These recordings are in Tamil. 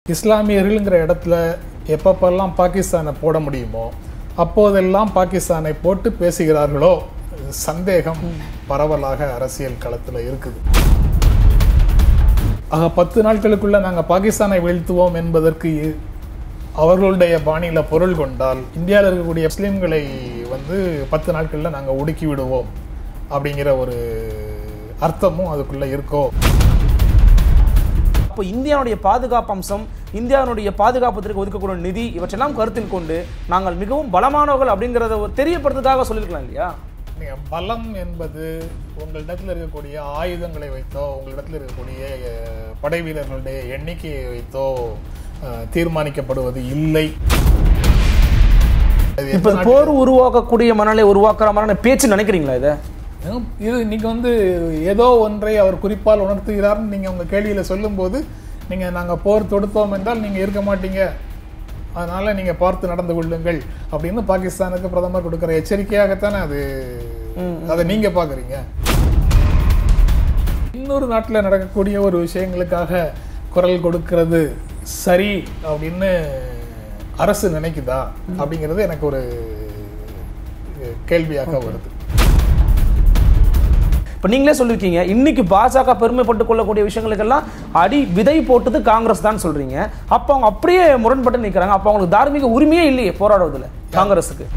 இஸ்லாமியர்கள்ங்கிற இடத்துல எப்பப்பெல்லாம் பாகிஸ்தானை போட முடியுமோ அப்போதெல்லாம் பாகிஸ்தானை போட்டு பேசுகிறார்களோ சந்தேகம் பரவலாக அரசியல் களத்தில் இருக்குது ஆக பத்து நாட்களுக்குள்ள நாங்கள் பாகிஸ்தானை வீழ்த்துவோம் என்பதற்கு அவர்களுடைய பாணியில பொருள் கொண்டால் இந்தியாவில் இருக்கக்கூடிய முஸ்லீம்களை வந்து பத்து நாட்களில் நாங்கள் ஒடுக்கி விடுவோம் அப்படிங்கிற ஒரு அர்த்தமும் அதுக்குள்ள இருக்கோ அப்போ இந்தியாவுடைய பாதுகாப்பு அம்சம் இந்தியாவினுடைய பாதுகாப்பதற்கு ஒதுக்கக்கூடிய நிதி இவற்றெல்லாம் கருத்தில் கொண்டு நாங்கள் மிகவும் பலமானவர்கள் அப்படிங்கிறத ஒரு தெரியப்படுத்துறதுக்காக சொல்லியிருக்கலாம் இல்லையா நீங்க பலம் என்பது உங்களிடத்தில் இருக்கக்கூடிய ஆயுதங்களை வைத்தோ உங்களிடத்தில் இருக்கக்கூடிய அஹ், படை வீரர்களுடைய எண்ணிக்கையை வைத்தோ அஹ், தீர்மானிக்கப்படுவது இல்லை அது இப்போ எந்த போர் உருவாக்கக்கூடிய மனநிலை உருவாக்குற மாதிரியான பேச்சு நினைக்கிறீங்களா இதை நாட்டிலும் இது இன்னைக்கு வந்து ஏதோ ஒன்றை அவர் குறிப்பால் உணர்த்துகிறார்னு நீங்க உங்க கேள்வியில சொல்லும்போது நீங்க நாங்க போர் தொடுத்தோம் என்றால் நீங்க இருக்க மாட்டீங்க அதனால நீங்க பார்த்து நடந்து கொள்ளுங்கள் அப்படின்னு பாகிஸ்தானுக்கு பிரதமர் கொடுக்கிற எச்சரிக்கையாகத்தானே அது அதை நீங்க பாக்குறீங்க இன்னொரு நாட்டில் நடக்கக்கூடிய ஒரு விஷயங்களுக்காக குரல் கொடுக்கிறது சரி அப்படின்னு அரசு நினைக்குதா அப்படிங்கிறது எனக்கு ஒரு அஹ், கேள்வியாக வருது இப்போ நீங்களே சொல்லியிருக்கீங்க இன்னைக்கு பாஜக பெருமைப்பட்டுக் கொள்ளக்கூடிய விஷயங்களுக்கெல்லாம் அடி விதை போட்டது காங்கிரஸ் தான் சொல்றீங்க அப்போ அவங்க அப்படியே முரண்பட்டு நிற்கிறாங்க அப்போ அவங்களுக்கு தார்மீக உரிமையே இல்லையே போராடுவதில் காங்கிரஸுக்கு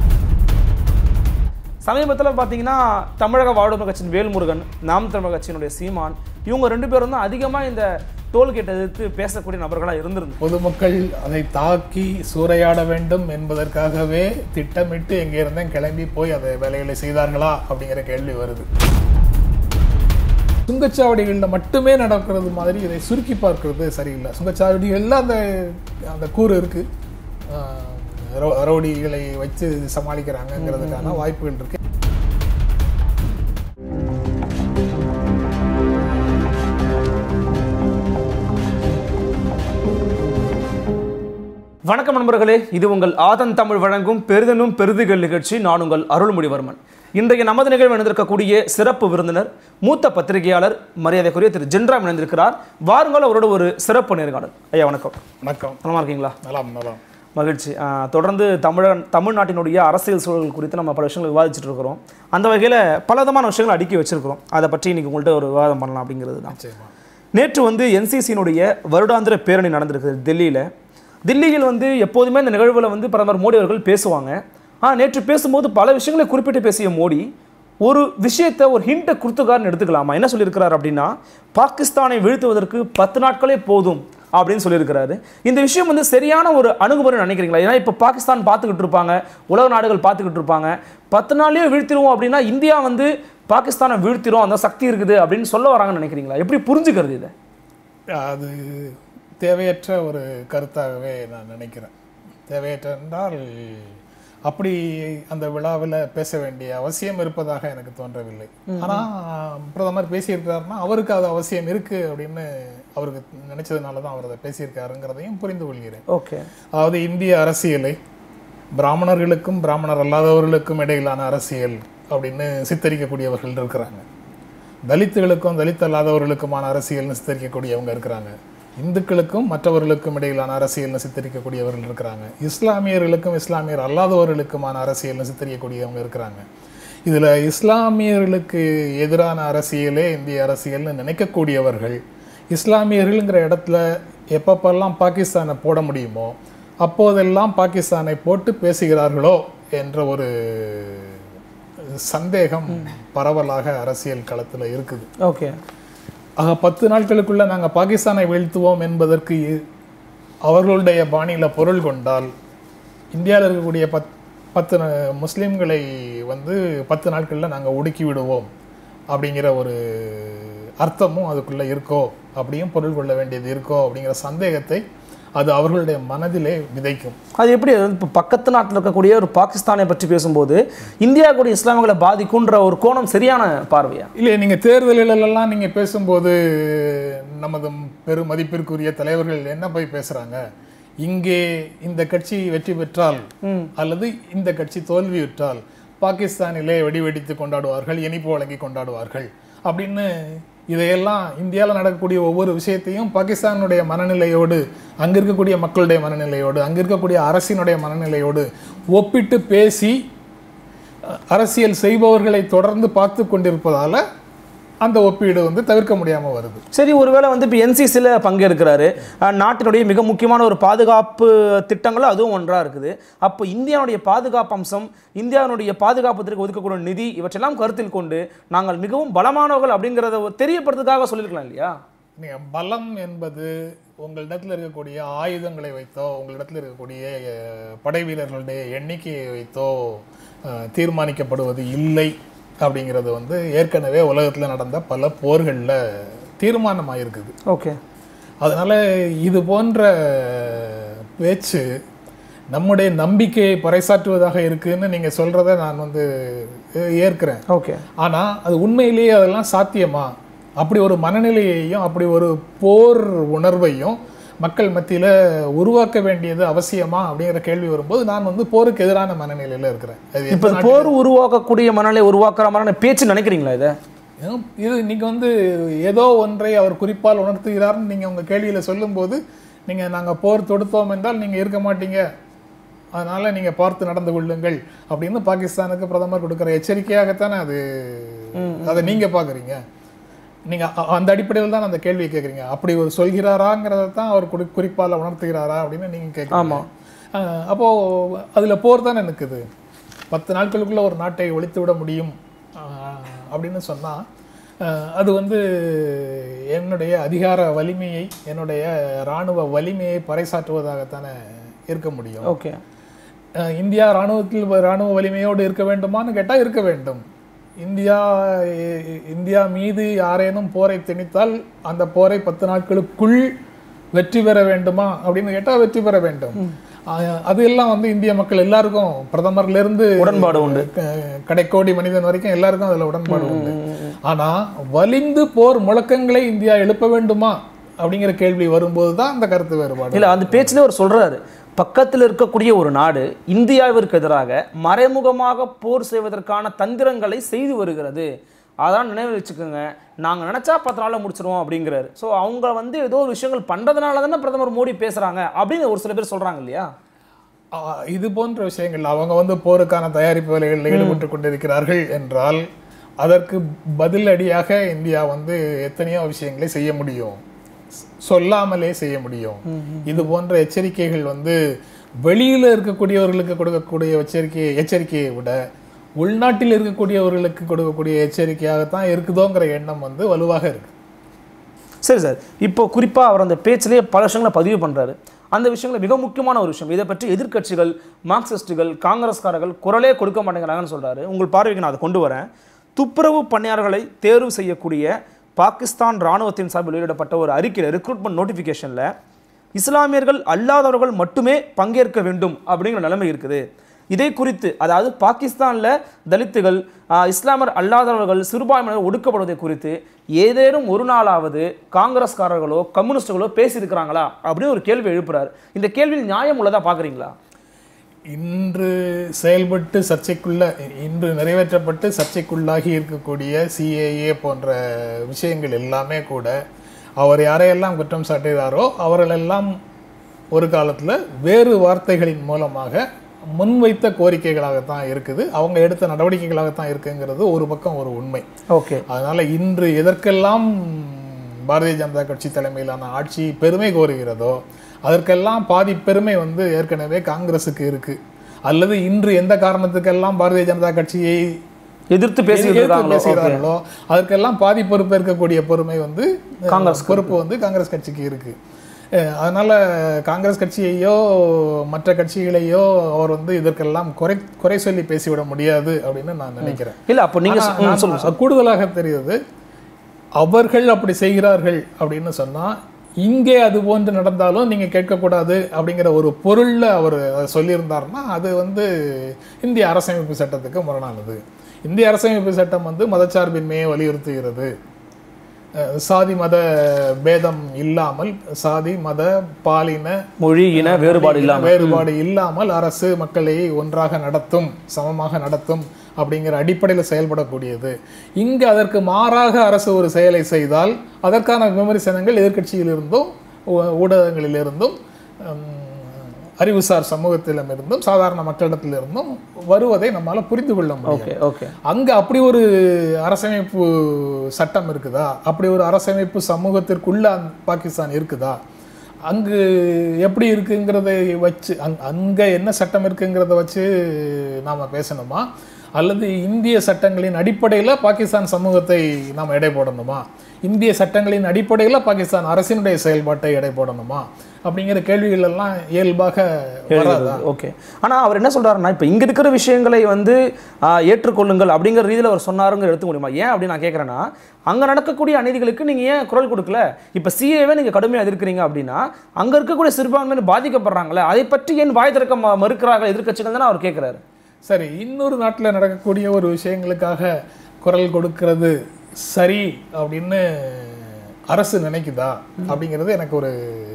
சமீபத்தில் பார்த்தீங்கன்னா தமிழக வாழ்வுரிமை கட்சியின் வேல்முருகன் நாம் தமிழக கட்சியினுடைய சீமான் இவங்க ரெண்டு பேரும் தான் அதிகமாக இந்த டோல்கேட்டை எதிர்த்து பேசக்கூடிய நபர்களாக இருந்திருந்தாங்க பொதுமக்கள் அதை தாக்கி சூறையாட வேண்டும் என்பதற்காகவே திட்டமிட்டு எங்கே இருந்தேன் கிளம்பி போய் அதை வேலைகளை செய்தார்களா அப்படிங்கிற கேள்வி வருது சுங்கச்சாவடிகளில் மட்டுமே நடக்கிறது மாதிரி இதை சுருக்கி பார்க்கிறது சரியில்லை சுங்கச்சாவடிகளில் அந்த அந்த கூறு இருக்கு ஆஹ், ரோ- ரவுடிகளை வச்சு சமாளிக்கிறாங்கங்கிறதுக்கான வாய்ப்புகள் இருக்கு வணக்கம் நண்பர்களே இது உங்கள் ஆதன் தமிழ் வழங்கும் பெரிதனும் பெரிதுகள் நிகழ்ச்சி நான் உங்கள் அருள்மொழிவர்மன் இன்றைய நமது நிகழ்வு இணைந்திருக்கக்கூடிய சிறப்பு விருந்தினர் மூத்த பத்திரிகையாளர் மரியாதைக்குரிய திரு ஜென்ராம் இணைந்திருக்கிறார் வாருங்கள் அவரோட ஒரு சிறப்பு நேர்காணல் ஐயா வணக்கம் வணக்கம் நலமா இருக்கீங்களா நலம் நலம் மகிழ்ச்சி ஆஹ், தொடர்ந்து தமிழன் தமிழ்நாட்டினுடைய அரசியல் சூழல் குறித்து நம்ம பல விஷயங்கள் விவாதிச்சுட்டு இருக்கிறோம் அந்த வகையில் பலவிதமான விஷயங்களை அடுக்கி வச்சிருக்கிறோம் அதை பற்றி இன்னைக்கு உங்கள்கிட்ட ஒரு விவாதம் பண்ணலாம் அப்படிங்கிறது தான் நிச்சயமா நேற்று வந்து என்சிசியினுடைய வருடாந்திர பேரணி நடந்திருக்குது டெல்லியில் தில்லியில் வந்து எப்போதுமே இந்த நிகழ்வில் வந்து பிரதமர் மோடி அவர்கள் பேசுவாங்க ஆனால் நேற்று பேசும்போது பல விஷயங்களை குறிப்பிட்டு பேசிய மோடி ஒரு விஷயத்தை ஒரு ஹிண்ட்டை கொடுத்துக்காருன்னு எடுத்துக்கலாமா என்ன சொல்லியிருக்கிறார் அப்படின்னா பாகிஸ்தானை வீழ்த்துவதற்கு பத்து நாட்களே போதும் அப்படின்னு சொல்லியிருக்கிறாரு இந்த விஷயம் வந்து சரியான ஒரு அணுகுமுறை நினைக்கிறீங்களா ஏன்னா இப்போ பாகிஸ்தான் பார்த்துக்கிட்டு இருப்பாங்க உலக நாடுகள் பார்த்துக்கிட்டு இருப்பாங்க பத்து நாள்லயே வீழ்த்திடுவோம் அப்படின்னா இந்தியா வந்து பாகிஸ்தானை வீழ்த்திரும் அந்த சக்தி இருக்குது அப்படின்னு சொல்ல வராங்கன்னு நினைக்கிறீங்களா எப்படி புரிஞ்சுக்கிறது இதை அது தேவையற்ற ஒரு கருத்தாகவே நான் நினைக்கிறேன் தேவையற்ற என்றால் அப்படி அந்த விழாவில் பேச வேண்டிய அவசியம் இருப்பதாக எனக்கு தோன்றவில்லை ஆனால் பிரதமர் பேசியிருக்காருன்னா அவருக்கு அது அவசியம் இருக்கு அப்படின்னு அவருக்கு நினைச்சதுனால தான் அவர் அதை பேசியிருக்காருங்கிறதையும் புரிந்து கொள்கிறேன் ஓகே அதாவது இந்திய அரசியலை பிராமணர்களுக்கும் பிராமணர் அல்லாதவர்களுக்கும் இடையிலான அரசியல் அப்படின்னு சித்தரிக்கக்கூடியவர்கள் இருக்கிறாங்க தலித்துகளுக்கும் தலித் அல்லாதவர்களுக்குமான அரசியல்னு சித்தரிக்கக்கூடியவங்க இருக்கிறாங்க இந்துக்களுக்கும் மற்றவர்களுக்கும் இடையிலான அரசியல்னு சித்தரிக்கக்கூடியவர்கள் இருக்கிறாங்க இஸ்லாமியர்களுக்கும் இஸ்லாமியர் அல்லாதவர்களுக்குமான அரசியல்னு சித்தரிக்கக்கூடியவங்க இருக்கிறாங்க இதுல இஸ்லாமியர்களுக்கு எதிரான அரசியலே இந்திய அரசியல்னு நினைக்கக்கூடியவர்கள் இஸ்லாமியர்கள்ங்கிற இடத்துல எப்பப்பெல்லாம் பாகிஸ்தானை போட முடியுமோ அப்போதெல்லாம் பாகிஸ்தானை போட்டு பேசுகிறார்களோ என்ற ஒரு சந்தேகம் பரவலாக அரசியல் களத்துல இருக்குது ஓகே ஆக பத்து நாட்களுக்குள்ள நாங்கள் பாகிஸ்தானை வீழ்த்துவோம் என்பதற்கு அவர்களுடைய பாணியில பொருள் கொண்டால் இந்தியாவில் இருக்கக்கூடிய பத் பத்து ந- முஸ்லிம்களை வந்து பத்து நாட்களில் நாங்கள் ஒடுக்கி விடுவோம் அப்படிங்கிற ஒரு அர்த்தமும் அதுக்குள்ள இருக்கோ அப்படியும் பொருள் கொள்ள வேண்டியது இருக்கோ அப்படிங்கிற சந்தேகத்தை அது அவர்களுடைய மனதிலே விதைக்கும் அது எப்படி அது இப்போ பக்கத்து நாட்டில் இருக்கக்கூடிய ஒரு பாகிஸ்தானை பற்றி பேசும்போது இந்தியா கூட இஸ்லாமியர்களை பாதிக்குன்ற ஒரு கோணம் சரியான பார்வையா இல்லை நீங்க தேர்தலிலெல்லாம் நீங்க பேசும்போது நமது பெரும் மதிப்பிற்குரிய தலைவர்கள் என்ன போய் பேசுறாங்க இங்கே இந்த கட்சி வெற்றி பெற்றால் அல்லது இந்த கட்சி தோல்வியுற்றால் பாகிஸ்தானிலே வெடி வெடித்து கொண்டாடுவார்கள் இனிப்பு வழங்கி கொண்டாடுவார்கள் அப்படின்னு இதையெல்லாம் இந்தியாவில் நடக்கக்கூடிய ஒவ்வொரு விஷயத்தையும் பாகிஸ்தானுடைய மனநிலையோடு அங்க இருக்கக்கூடிய மக்களுடைய மனநிலையோடு அங்க இருக்கக்கூடிய அரசினுடைய மனநிலையோடு ஒப்பிட்டு பேசி அஹ், அரசியல் செய்பவர்களை தொடர்ந்து பார்த்து கொண்டிருப்பதால அந்த ஒப்பீடு வந்து தவிர்க்க முடியாம வருது சரி ஒருவேளை வந்து இப்போ என்சிசியில் பங்கேற்கிறாரு அஹ், நாட்டினுடைய மிக முக்கியமான ஒரு பாதுகாப்பு திட்டங்களும் அதுவும் ஒன்றா இருக்குது அப்போ இந்தியாவுடைய பாதுகாப்பு அம்சம் இந்தியாவினுடைய பாதுகாப்பத்திற்கு ஒதுக்கக்கூடிய நிதி இவற்றெல்லாம் கருத்தில் கொண்டு நாங்கள் மிகவும் பலமானவர்கள் அப்படிங்கிறத தெரியப்படுறதுக்காக சொல்லியிருக்கலாம் இல்லையா நீங்க பலம் என்பது உங்களிடத்தில் இருக்கக்கூடிய ஆயுதங்களை வைத்தோ உங்களிடத்தில் இருக்கக்கூடிய அஹ், படை வீரர்களுடைய எண்ணிக்கையை வைத்தோ அஹ், தீர்மானிக்கப்படுவது இல்லை அப்படிங்கிறது வந்து ஏற்கனவே உலகத்தில் நடந்த பல போர்களில் தீர்மானமாயிருக்குது ஓகே அதனால இது போன்ற பேச்சு நம்முடைய நம்பிக்கையை பறைசாற்றுவதாக இருக்குன்னு நீங்க சொல்றத நான் வந்து அஹ், ஏற்கிறேன் ஓகே ஆனா அது உண்மையிலேயே அதெல்லாம் சாத்தியமா அப்படி ஒரு மனநிலையையும் அப்படி ஒரு போர் உணர்வையும் மக்கள் மத்தியில உருவாக்க வேண்டியது அவசியமா அப்படிங்கிற கேள்வி வரும்போது நான் வந்து போருக்கு எதிரான மனநிலையில இருக்கிறேன் அது இப்போ போர் உருவாக்கக்கூடிய மனநிலை உருவாக்குற மாதிரியான பேச்சு நினைக்கிறீங்களா இதை ஏன் இது நீங்க வந்து ஏதோ ஒன்றை அவர் குறிப்பால் உணர்த்துகிறார்னு நீங்க உங்க கேள்வியில சொல்லும்போது நீங்க நாங்க போர் தொடுத்தோம் என்றால் நீங்க இருக்க மாட்டீங்க அதனால நீங்க பார்த்து நடந்து கொள்ளுங்கள் அப்படின்னு பாகிஸ்தானுக்கு பிரதமர் கொடுக்கிற எச்சரிக்கையாகத்தானே அது அதை நீங்க பாக்குறீங்க நீங்க அ- அந்த அடிப்படையில் தான் அந்த கேள்வியை கேக்குறீங்க அப்படி ஒரு சொல்கிறாராங்கிறத தான் அவர் குறி குறிப்பால் உணர்த்துகிறாரா அப்படின்னு நீங்க கேட்குறீங்க ஆமா. அஹ் அப்போ அதுல போர் தானே நிற்குது பத்து நாட்களுக்குள்ள ஒரு நாட்டை ஒழித்து விட முடியும் அஹ் அப்படின்னு சொன்னா அஹ் அது வந்து என்னுடைய அதிகார வலிமையை என்னுடைய இராணுவ வலிமையை பறைசாற்றுவதாகத்தானே இருக்க முடியும் ஓகே அஹ் இந்தியா இராணுவத்தில் வ- இராணுவ வலிமையோடு இருக்க வேண்டுமான்னு கேட்டா இருக்க வேண்டும் இந்தியா இ- இந்தியா மீது யாரேனும் போரை திணித்தால் அந்த போரை பத்து நாட்களுக்குள் வெற்றி பெற வேண்டுமா அப்படின்னு கேட்டா வெற்றி பெற வேண்டும் அஹ் அது எல்லாம் வந்து இந்திய மக்கள் எல்லாருக்கும் பிரதமர்ல இருந்து உடன்பாடு உண்டு க- கடைக்கோடி மனிதன் வரைக்கும் எல்லாருக்கும் அதுல உடன்பாடு உண்டு ஆனா வலிந்து போர் முழக்கங்களை இந்தியா எழுப்ப வேண்டுமா அப்படிங்கிற கேள்வி வரும்போது தான் அந்த கருத்து வேறுபாடு இல்ல அந்த பேச்சிலே அவர் சொல்றாரு பக்கத்தில் இருக்கக்கூடிய ஒரு நாடு இந்தியாவிற்கு எதிராக மறைமுகமாக போர் செய்வதற்கான தந்திரங்களை செய்து வருகிறது அதான் நினைவு வச்சுக்கோங்க நாங்க நினைச்சா பத்து நாள்ல முடிச்சிருவோம் அப்படிங்கிறாரு ஸோ அவங்க வந்து ஏதோ ஒரு விஷயங்கள் பண்றதுனால தானே பிரதமர் மோடி பேசுறாங்க அப்படின்னு ஒரு சில பேர் சொல்றாங்க இல்லையா ஆ, இது போன்ற விஷயங்கள் அவங்க வந்து போருக்கான தயாரிப்பு வேலைகளில் ஈடுபட்டு கொண்டிருக்கிறார்கள் என்றால் அதற்கு பதிலடியாக இந்தியா வந்து எத்தனையோ விஷயங்களை செய்ய முடியும் ஸ்- சொல்லாமலே செய்ய முடியும் இது போன்ற எச்சரிக்கைகள் வந்து வெளியில இருக்கக்கூடியவர்களுக்கு கொடுக்கக்கூடிய எச்சரிக்கை எச்சரிக்கையை விட உள்நாட்டில் இருக்கக்கூடியவர்களுக்கு கொடுக்கக்கூடிய எச்சரிக்கையாகத்தான் இருக்குதோங்கிற எண்ணம் வந்து வலுவாக இருக்கு சரி சார் இப்போ குறிப்பா அவர் அந்த பேச்சிலேயே பல விஷயங்களை பதிவு பண்றாரு அந்த விஷயங்கள் மிக முக்கியமான ஒரு விஷயம் இதை பற்றி எதிர்க்கட்சிகள் மார்க்சிஸ்டுகள் காங்கிரஸ்காரர்கள் குரலே கொடுக்க மாட்டேங்கிறாங்கன்னு சொல்றாரு உங்கள் பார்வைக்கு நான் அதை கொண்டு வரேன் துப்புரவு பணியாளர்களை தேர்வு செய்யக்கூடிய பாகிஸ்தான் ராணுவத்தின் சார்பில் வெளியிடப்பட்ட ஒரு அறிக்கையில் ரெக்ரூட்மெண்ட் நோட்டிஃபிகேஷனில் இஸ்லாமியர்கள் அல்லாதவர்கள் மட்டுமே பங்கேற்க வேண்டும் அப்படிங்கிற நிலைமை இருக்குது இதை குறித்து அதாவது பாகிஸ்தானில் தலித்துகள் ஆஹ், இஸ்லாமர் அல்லாதவர்கள் சிறுபான்மையினர் ஒடுக்கப்படுவதை குறித்து ஏதேனும் ஒரு நாளாவது காங்கிரஸ்காரர்களோ கம்யூனிஸ்டுகளோ பேசியிருக்கிறாங்களா அப்படின்னு ஒரு கேள்வி எழுப்புறாரு இந்த கேள்வியில் நியாயம் உள்ளதா பார்க்குறீங்களா இன்று செயல்பட்டு சர்ச்சைக்குள்ள இன்று நிறைவேற்றப்பட்டு சர்ச்சைக்குள்ளாகி இருக்கக்கூடிய சிஏஏ போன்ற விஷயங்கள் எல்லாமே கூட அவர் யாரையெல்லாம் குற்றம் சாட்டுகிறாரோ அவர்களெல்லாம் ஒரு காலத்துல வேறு வார்த்தைகளின் மூலமாக முன்வைத்த கோரிக்கைகளாகத்தான் இருக்குது அவங்க எடுத்த நடவடிக்கைகளாகத்தான் இருக்குங்கிறது ஒரு பக்கம் ஒரு உண்மை ஓகே அதனால இன்று எதற்கெல்லாம் பாரதிய ஜனதா கட்சி தலைமையிலான ஆட்சி பெருமை கோருகிறதோ அதற்கெல்லாம் பாதி பெருமை வந்து ஏற்கனவே காங்கிரசுக்கு இருக்கு அல்லது இன்று எந்த காரணத்துக்கெல்லாம் பாரதிய ஜனதா கட்சியை எதிர்த்து பேசிட்டு எதிர்த்து இருக்காங்களோ Okay. பேசுகிறார்களோ அதற்கெல்லாம் பாதி பொறுப்பேற்கக்கூடிய பொறுமை வந்து அஹ், காங்கிரஸ் பொறுப்பு வந்து காங்கிரஸ் கட்சிக்கு இருக்கு அஹ், அதனால காங்கிரஸ் கட்சியையோ மற்ற கட்சிகளையோ அவர் வந்து இதற்கெல்லாம் குறை குறை சொல்லி பேசிவிட முடியாது அப்படின்னு நான் நினைக்கிறேன் இல்ல அப்போ நீங்க ஆனா, ம், நான் சொல்லுங்க கூடுதலாக தெரியுது அவர்கள் அப்படி செய்கிறார்கள் அப்படின்னு சொன்னா இங்கே அது போன்று நடந்தாலும் நீங்க கேட்கக்கூடாது அப்படிங்கிற ஒரு பொருள்ல அவர் அதை சொல்லியிருந்தாருன்னா அது வந்து இந்திய அரசமைப்பு சட்டத்துக்கு முரணானது இந்திய அரசமைப்பு சட்டம் வந்து மதச்சார்பின்மையை வலியுறுத்துகிறது அஹ், சாதி மத பேதம் இல்லாமல் சாதி மத பாலின மொழி இன வேறுபாடு இல்லாம வேறுபாடு இல்லாமல் அரசு மக்களை ஒன்றாக நடத்தும் சமமாக நடத்தும் அப்படிங்கிற அடிப்படையில் செயல்படக்கூடியது இங்கு அதற்கு மாறாக அரசு ஒரு செயலை செய்தால் அதற்கான விமர்சனங்கள் எதிர்க்கட்சியிலிருந்தும் ஊ- ஊடகங்களிலிருந்தும் ஹம், அறிவுசார் சமூகத்திடமிருந்தும் சாதாரண மக்களிடத்திலிருந்தும் வருவதை நம்மால புரிந்து கொள்ள முடியும் ஓகே ஓகே அங்க அப்படி ஒரு அரசமைப்பு சட்டம் இருக்குதா அப்படி ஒரு அரசமைப்பு சமூகத்திற்குள்ள அந்த பாகிஸ்தான் இருக்குதா அங்கு எப்படி இருக்குங்கிறதை வச்சு அங் அங்க என்ன சட்டம் இருக்குங்கிறத வச்சு நாம பேசணுமா அல்லது இந்திய சட்டங்களின் அடிப்படையில் பாகிஸ்தான் சமூகத்தை நாம் எடை போடணுமா இந்திய சட்டங்களின் அடிப்படையில் பாகிஸ்தான் அரசினுடைய செயல்பாட்டை எடை போடணுமா அப்படிங்கிற கேள்விகள் எல்லாம் இயல்பாக வராதா ஓகே ஆனா அவர் என்ன சொல்றாருன்னா இப்போ இங்க இருக்கிற விஷயங்களை வந்து ஆ, ஏற்றுக்கொள்ளுங்கள் அப்படிங்கிற ரீதியில் அவர் சொன்னாருங்க எடுத்துக்க முடியுமா ஏன் அப்படி நான் கேட்குறேன்னா அங்க நடக்கக்கூடிய அநீதிகளுக்கு நீங்க ஏன் குரல் கொடுக்கல இப்போ சிஏவே நீங்க கடுமையா எதிர்க்கிறீங்க அப்படின்னா அங்க இருக்கக்கூடிய சிறுபான்மையினர் பாதிக்கப்படுறாங்களே அதை பற்றி ஏன் வாய் திறக்க ம- மறுக்கிறார்கள் எதிர்க்கட்சிகள் தானே அவர் கேட்குறாரு சரி இன்னொரு நாட்டில் நடக்கக்கூடிய ஒரு விஷயங்களுக்காக குரல் கொடுக்கிறது சரி அப்படின்னு அரசு நினைக்குதா அப்படிங்கிறது எனக்கு ஒரு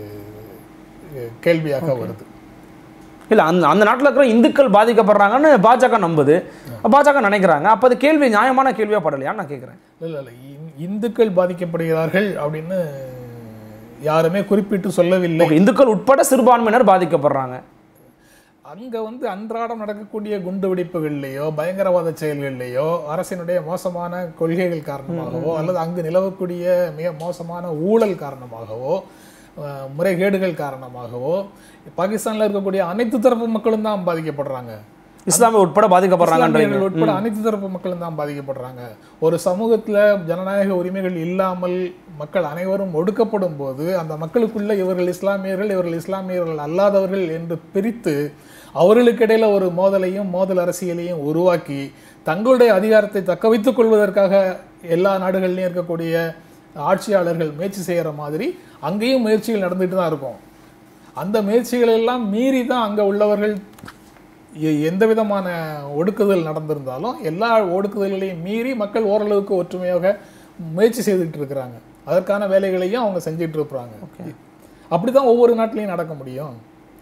அஹ், கேள்வியாக வருது இல்ல அந்த அந்த நாட்டுல இருக்கிற இந்துக்கள் பாதிக்கப்படுறாங்கன்னு பாஜக நம்புது பாஜக நினைக்கிறாங்க அப்ப அது கேள்வி நியாயமான கேள்வியா படலையான்னு நான் கேட்குறேன் இல்லை இல்லை இந்- இந்துக்கள் பாதிக்கப்படுகிறார்கள் அப்படின்னு யாருமே குறிப்பிட்டு சொல்லவில்லை ஓகே இந்துக்கள் உட்பட சிறுபான்மையினர் பாதிக்கப்படுறாங்க அங்க வந்து அன்றாடம் நடக்கக்கூடிய குண்டு வெடிப்புகள்லையோ பயங்கரவாத செயல்கள்லையோ அரசினுடைய மோசமான கொள்கைகள் காரணமாகவோ அல்லது அங்கு நிலவக்கூடிய மிக மோசமான ஊழல் காரணமாகவோ அஹ், முறைகேடுகள் காரணமாகவோ பாகிஸ்தான்ல இருக்கக்கூடிய அனைத்து தரப்பு மக்களும் தான் பாதிக்கப்படுறாங்க இஸ்லாமிய உட்பட பாதிக்கப்படுறாங்கன்றீங்க இஸ்லாமியர்கள் உட்பட அனைத்து தரப்பு மக்களும் தான் பாதிக்கப்படுறாங்க ஒரு சமூகத்துல ஜனநாயக உரிமைகள் இல்லாமல் மக்கள் அனைவரும் ஒடுக்கப்படும் போது அந்த மக்களுக்குள்ள இவர்கள் இஸ்லாமியர்கள் இவர்கள் இஸ்லாமியர்கள் அல்லாதவர்கள் என்று பிரித்து அவர்களுக்கு இடையில ஒரு மோதலையும் மோதல் அரசியலையும் உருவாக்கி தங்களுடைய அதிகாரத்தை தக்க வைத்துக் கொள்வதற்காக எல்லா நாடுகள்லையும் இருக்கக்கூடிய ஆட்சியாளர்கள் முயற்சி செய்யற மாதிரி அங்கேயும் முயற்சிகள் நடந்துட்டு தான் இருக்கும் அந்த முயற்சிகளை எல்லாம் மீறி தான் அங்க உள்ளவர்கள் எ- எந்த விதமான ஒடுக்குதல் நடந்திருந்தாலும் எல்லா ஒடுக்குதல்களையும் மீறி மக்கள் ஓரளவுக்கு ஒற்றுமையாக முயற்சி செய்துட்டு இருக்கிறாங்க அதற்கான வேலைகளையும் அவங்க செஞ்சுட்டு இருப்பாங்க அப்படிதான் ஒவ்வொரு நாட்டிலையும் நடக்க முடியும்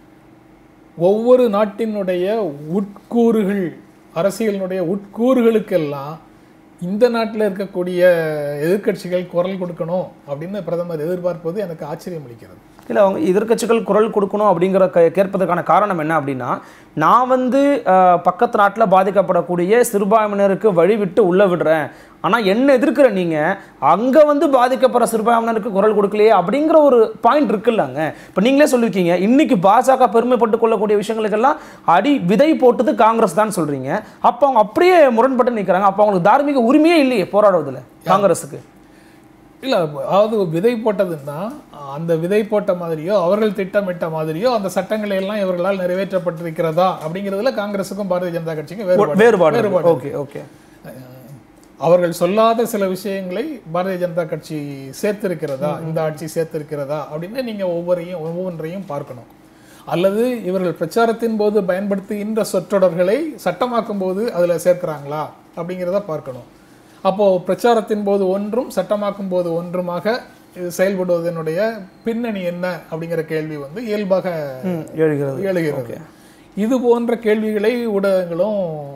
ஒவ்வொரு நாட்டினுடைய உட்கூறுகள் அரசியலினுடைய உட்கூறுகளுக்கெல்லாம் இந்த நாட்டில் இருக்கக்கூடிய எதிர்க்கட்சிகள் குரல் கொடுக்கணும் அப்படின்னு பிரதமர் எதிர்பார்ப்பது எனக்கு ஆச்சரியம் அளிக்கிறது இல்லை அவங்க எதிர்க்கட்சிகள் குரல் கொடுக்கணும் அப்படிங்கிற க கேட்பதற்கான காரணம் என்ன அப்படின்னா நான் வந்து அஹ், பக்கத்து நாட்டில் பாதிக்கப்படக்கூடிய சிறுபான்மையினருக்கு வழி விட்டு உள்ள விடுறேன் ஆனால் என்ன எதிர்க்கிற நீங்கள் அங்கே வந்து பாதிக்கப்படுற சிறுபான்மையினருக்கு குரல் கொடுக்கலையே அப்படிங்கிற ஒரு பாயிண்ட் இருக்குல்லங்க இப்போ நீங்களே சொல்லியிருக்கீங்க இன்னைக்கு பாஜக பெருமைப்பட்டு கொள்ளக்கூடிய விஷயங்களுக்கெல்லாம் அடி விதை போட்டது காங்கிரஸ் தான் சொல்கிறீங்க அப்போ அவங்க அப்படியே முரண்பட்டு நிற்கிறாங்க அப்போ அவங்களுக்கு தார்மீக உரிமையே இல்லையே போராடுவதில் காங்கிரஸுக்கு இல்ல அதாவது விதை போட்டதுன்னா அந்த விதை போட்ட மாதிரியோ அவர்கள் திட்டமிட்ட மாதிரியோ அந்த சட்டங்களை எல்லாம் இவர்களால் நிறைவேற்றப்பட்டிருக்கிறதா அப்படிங்கிறதுல காங்கிரஸுக்கும் பாரதிய ஜனதா கட்சிக்கும் வேறுபாடு வேறுபாடு வேறுபாடு ஓகே ஓகே அவர்கள் சொல்லாத சில விஷயங்களை பாரதிய ஜனதா கட்சி சேர்த்திருக்கிறதா இந்த ஆட்சி சேர்த்திருக்கிறதா அப்படின்னு நீங்க ஒவ்வொரையும் ஒவ்வொன்றையும் பார்க்கணும் அல்லது இவர்கள் பிரச்சாரத்தின் போது பயன்படுத்துகின்ற சொற்றொடர்களை சட்டமாக்கும் போது அதுல சேர்க்கிறாங்களா அப்படிங்கிறத பார்க்கணும் அப்போ பிரச்சாரத்தின் போது ஒன்றும் சட்டமாக்கும் போது ஒன்றுமாக இது செயல்படுவதனுடைய பின்னணி என்ன அப்படிங்கிற கேள்வி வந்து இயல்பாக ம், எழுகிறது எழுகிறது இது போன்ற கேள்விகளை ஊடகங்களும்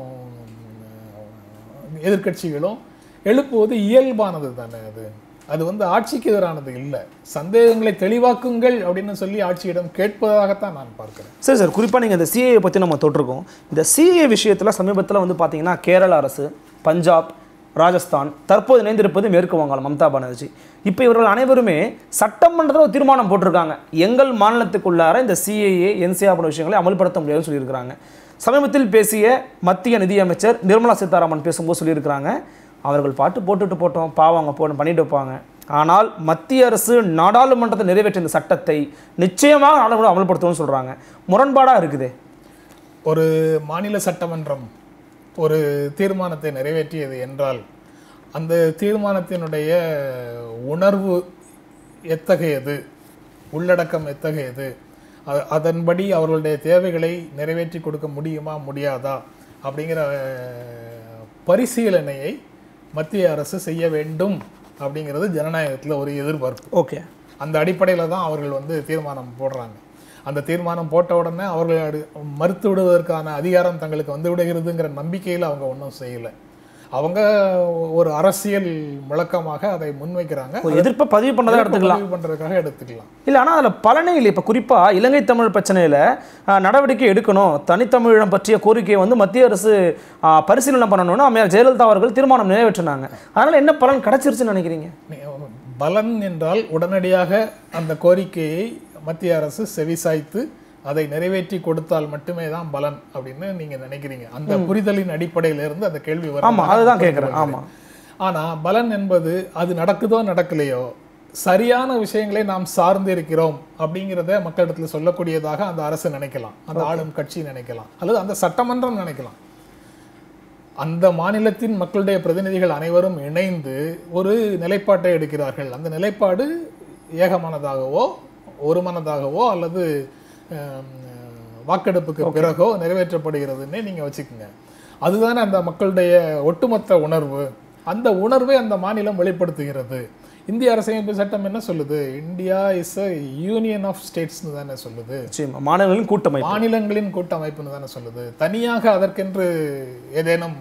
எதிர்க்கட்சிகளும் எழுப்புவது இயல்பானது தானே அது அது வந்து ஆட்சிக்கு எதிரானது இல்லை சந்தேகங்களை தெளிவாக்குங்கள் அப்படின்னு சொல்லி ஆட்சியிடம் கேட்பதாகத்தான் நான் பார்க்கிறேன் சரி சார் குறிப்பாக நீங்கள் இந்த சிஏ பற்றி நம்ம தொட்டிருக்கோம் இந்த சிஏ விஷயத்தில் சமீபத்தில் வந்து பார்த்தீங்கன்னா கேரள அரசு பஞ்சாப் ராஜஸ்தான் தற்போது இணைந்திருப்பது மேற்கு வங்காளம் மம்தா பானர்ஜி இப்போ இவர்கள் அனைவருமே சட்டமன்றத்தில் ஒரு தீர்மானம் போட்டிருக்காங்க எங்கள் மாநிலத்துக்குள்ளார இந்த சிஏஏ என்சிஆர் போன்ற விஷயங்களை அமல்படுத்த முடியாதுன்னு சொல்லியிருக்கிறாங்க சமீபத்தில் பேசிய மத்திய நிதியமைச்சர் நிர்மலா சீதாராமன் பேசும்போது சொல்லியிருக்கிறாங்க அவர்கள் பாட்டு போட்டுட்டு போட்டோம் பாவம் அவங்க போட்டு பண்ணிட்டு வைப்பாங்க ஆனால் மத்திய அரசு நாடாளுமன்றத்தை நிறைவேற்றிய இந்த சட்டத்தை நிச்சயமாக நாடாளுமன்றம் அமல்படுத்தணும்னு சொல்றாங்க முரண்பாடா இருக்குதே ஒரு மாநில சட்டமன்றம் ஒரு தீர்மானத்தை நிறைவேற்றியது என்றால் அந்த தீர்மானத்தினுடைய உணர்வு எத்தகையது உள்ளடக்கம் எத்தகையது அ- அதன்படி அவர்களுடைய தேவைகளை நிறைவேற்றி கொடுக்க முடியுமா முடியாதா அப்படிங்கிற அஹ், பரிசீலனையை மத்திய அரசு செய்ய வேண்டும் அப்படிங்கிறது ஜனநாயகத்தில் ஒரு எதிர்பார்ப்பு ஓகே அந்த அடிப்படையில் தான் அவர்கள் வந்து தீர்மானம் போடுறாங்க அந்த தீர்மானம் போட்ட உடனே அவர்கள் அது மறுத்து விடுவதற்கான அதிகாரம் தங்களுக்கு வந்து விடுகிறதுங்கிற நம்பிக்கையில் அவங்க ஒன்றும் செய்யலை அவங்க ஒரு அரசியல் முழக்கமாக அதை முன்வைக்கிறாங்க ஒரு எதிர்ப்பை பதிவு பண்ணதா எடுத்துக்கலாம் பதிவு பண்றதுக்காக எடுத்துக்கலாம் இல்லை ஆனால் அதில் பலனே இல்லை இப்போ குறிப்பாக இலங்கை தமிழ் பிரச்சனையில் நடவடிக்கை எடுக்கணும் தனித்தமிழம் பற்றிய கோரிக்கையை வந்து மத்திய அரசு ஆ, பரிசீலனை பண்ணணும்னு அம்மையார் ஜெயலலிதா அவர்கள் தீர்மானம் நிறைவேற்றினாங்க அதனால் என்ன பலன் கிடைச்சிருச்சுன்னு நினைக்கிறீங்க நீ- பலன் என்றால் உடனடியாக அந்த கோரிக்கையை மத்திய அரசு செவிசாய்த்து அதை நிறைவேற்றி கொடுத்தால் மட்டுமே தான் பலன் அப்படின்னு நீங்க நினைக்கிறீங்க அந்த புரிதலின் அடிப்படையில இருந்து அந்த கேள்வி வரும் ஆமாம் அதுதான் கேட்குறேன் ஆமாம் ஆனா பலன் என்பது அது நடக்குதோ நடக்கலையோ சரியான விஷயங்களை நாம் சார்ந்து இருக்கிறோம் அப்படிங்கிறத மக்களிடத்துல சொல்லக்கூடியதாக அந்த அரசு நினைக்கலாம் அந்த ஆளும் கட்சி நினைக்கலாம் அல்லது அந்த சட்டமன்றம் நினைக்கலாம் அந்த மாநிலத்தின் மக்களுடைய பிரதிநிதிகள் அனைவரும் இணைந்து ஒரு நிலைப்பாட்டை எடுக்கிறார்கள் அந்த நிலைப்பாடு ஏகமனதாகவோ ஒருமனதாகவோ அல்லது ஹம், வாக்கெடுப்புக்கு பிறகோ நிறைவேற்றப்படுகிறதுன்னே நீங்க வச்சுக்கோங்க அதுதானே அந்த மக்களுடைய ஒட்டுமொத்த உணர்வு அந்த உணர்வை அந்த மாநிலம் வெளிப்படுத்துகிறது இந்திய அரசியலமைப்பு சட்டம் என்ன சொல்லுது India is a union of ஸ்டேட்ஸ்னு தானே சொல்லுது நிச்சயமா மாநிலங்களின் கூட்டமைப்பு மாநிலங்களின் கூட்டமைப்புன்னு தானே சொல்லுது தனியாக அதற்கென்று ஏதேனும்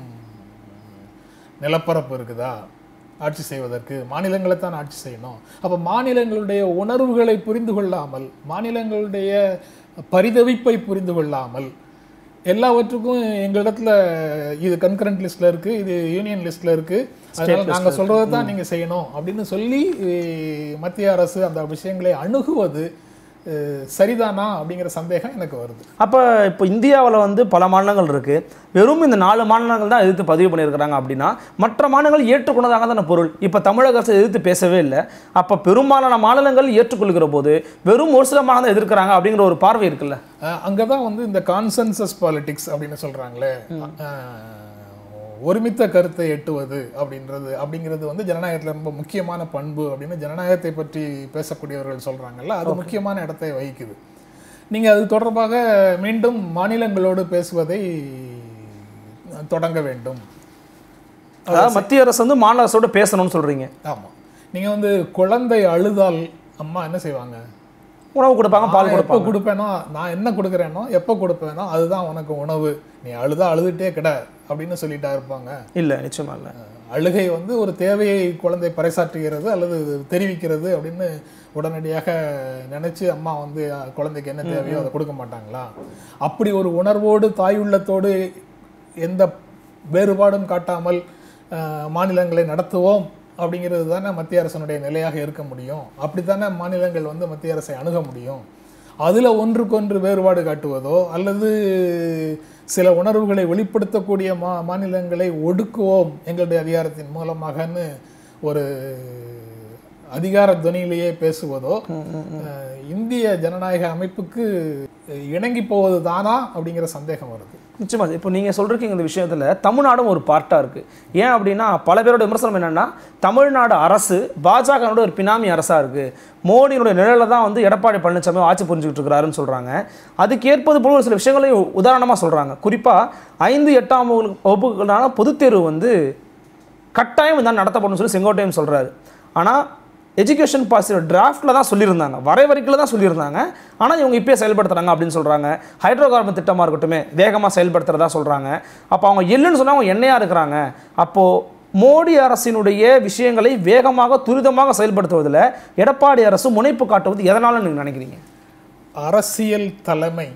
நிலப்பரப்பு இருக்குதா ஆட்சி செய்வதற்கு மாநிலங்களை தான் ஆட்சி செய்யணும் அப்போ மாநிலங்களுடைய உணர்வுகளை புரிந்து கொள்ளாமல் மாநிலங்களுடைய பரிதவிப்பை புரிந்து கொள்ளாமல் எல்லாவற்றுக்கும் எங்களிடத்துல இது கன்கரண்ட் லிஸ்ட்ல இருக்கு இது யூனியன் லிஸ்ட்ல இருக்கு அதனால நாங்க சொல்றதை தான் நீங்க செய்யணும் அப்படின்னு சொல்லி அஹ், மத்திய அரசு அந்த விஷயங்களை அணுகுவது அஹ், சரிதானா அப்படிங்கிற சந்தேகம் எனக்கு வருது அப்போ இப்போ இந்தியாவில் வந்து பல மாநிலங்கள் இருக்கு வெறும் இந்த நாலு மாநிலங்கள் தான் எதிர்த்து பதிவு பண்ணியிருக்கிறாங்க அப்படின்னா மற்ற மாநிலங்கள் ஏற்றுக்கொண்டதாக தானே பொருள் இப்போ தமிழக அரசு எதிர்த்து பேசவே இல்லை அப்போ பெரும்பாலான மாநிலங்கள் ஏற்றுக்கொள்கிற போது வெறும் ஒரு சில மாநிலம் தான் எதிர்க்கிறாங்க அப்படிங்கிற ஒரு பார்வை இருக்குல்ல அஹ் அங்கதான் வந்து இந்த கான்சென்சஸ் பாலிடிக்ஸ் அப்படின்னு சொல்றாங்களே அஹ், ஒருமித்த கருத்தை எட்டுவது அப்படின்றது அப்படிங்கிறது வந்து ஜனநாயகத்துல ரொம்ப முக்கியமான பண்பு அப்படின்னு ஜனநாயகத்தை பற்றி பேசக்கூடியவர்கள் சொல்றாங்கல்ல அது முக்கியமான இடத்தை வகிக்குது நீங்க அது தொடர்பாக மீண்டும் மாநிலங்களோடு பேசுவதை தொடங்க வேண்டும் அதாவது மத்திய அரசு வந்து மாநில அரசோட பேசணும்னு சொல்றீங்க ஆமா நீங்க வந்து குழந்தை அழுதால் அம்மா என்ன செய்வாங்க உணவு கொடுப்பாங்க பால் நான் எப்போ கொடுப்பாங்க கொடுப்பேனோ நான் என்ன கொடுக்குறேனோ எப்போ கொடுப்பேனோ அதுதான் உனக்கு உணவு நீ அழுதா அழுதுட்டே கிட அப்படின்னு சொல்லிட்டா இருப்பாங்க இல்லை நிச்சயமா இல்லை அழுகை வந்து ஒரு தேவையை குழந்தை பறைசாற்றுகிறது அல்லது தெரிவிக்கிறது அப்படின்னு உடனடியாக நினைச்சு அம்மா வந்து அஹ், குழந்தைக்கு என்ன தேவையோ அதை கொடுக்க மாட்டாங்களா அப்படி ஒரு உணர்வோடு தாயுள்ளத்தோடு எந்த வேறுபாடும் காட்டாமல் அஹ், மாநிலங்களை நடத்துவோம் அப்படிங்கிறது தானே மத்திய அரசனுடைய நிலையாக இருக்க முடியும் அப்படித்தானே மாநிலங்கள் வந்து மத்திய அரசை அணுக முடியும் அதுல ஒன்றுக்கொன்று வேறுபாடு காட்டுவதோ அல்லது சில உணர்வுகளை வெளிப்படுத்தக்கூடிய மா மாநிலங்களை ஒடுக்குவோம் எங்களுடைய அதிகாரத்தின் மூலமாகன்னு ஒரு அதிகார துணியிலேயே பேசுவதோ அஹ், இந்திய ஜனநாயக அமைப்புக்கு இணங்கி போவது தானா அப்படிங்கிற சந்தேகம் வருது நிச்சயமா இப்போ நீங்க சொல்றீங்க இந்த விஷயத்துல தமிழ்நாடும் ஒரு பார்ட்டா இருக்கு ஏன் அப்படின்னா பல பேரோட விமர்சனம் என்னன்னா தமிழ்நாடு அரசு பாஜகனோட ஒரு பினாமி அரசா இருக்கு மோடியினுடைய நிழல தான் வந்து எடப்பாடி பழனிசாமி ஆட்சி புரிஞ்சுக்கிட்டு இருக்கிறாருன்னு சொல்றாங்க அதுக்கு ஏற்பது போல ஒரு சில விஷயங்களை உதாரணமா சொல்றாங்க குறிப்பா ஐந்து எட்டாம் வகுப்பு- வகுப்புகளான பொதுத் தேர்வு வந்து கட்டாயம் இதான் நடத்தப்படும் சொல்லி செங்கோட்டையன் சொல்றாரு ஆனா எஜுகேஷன் பாலிசி டிராஃப்டில் தான் சொல்லியிருந்தாங்க வரைவறிக்கையில் தான் சொல்லியிருந்தாங்க ஆனால் இவங்க இப்பயே செயல்படுத்துறாங்க அப்படின்னு சொல்கிறாங்க ஹைட்ரோ கார்பன் திட்டமாக இருக்கட்டுமே வேகமாக செயல்படுத்துறதா சொல்கிறாங்க அப்போ அவங்க இல்லைன்னு சொன்னா அவங்க எண்ணெயாக இருக்கிறாங்க அப்போது மோடி அரசினுடைய விஷயங்களை வேகமாக துரிதமாக செயல்படுத்துவதில் எடப்பாடி அரசு முனைப்பு காட்டுவது எதனால நீங்கள் நினைக்கிறீங்க அரசியல் தலைமை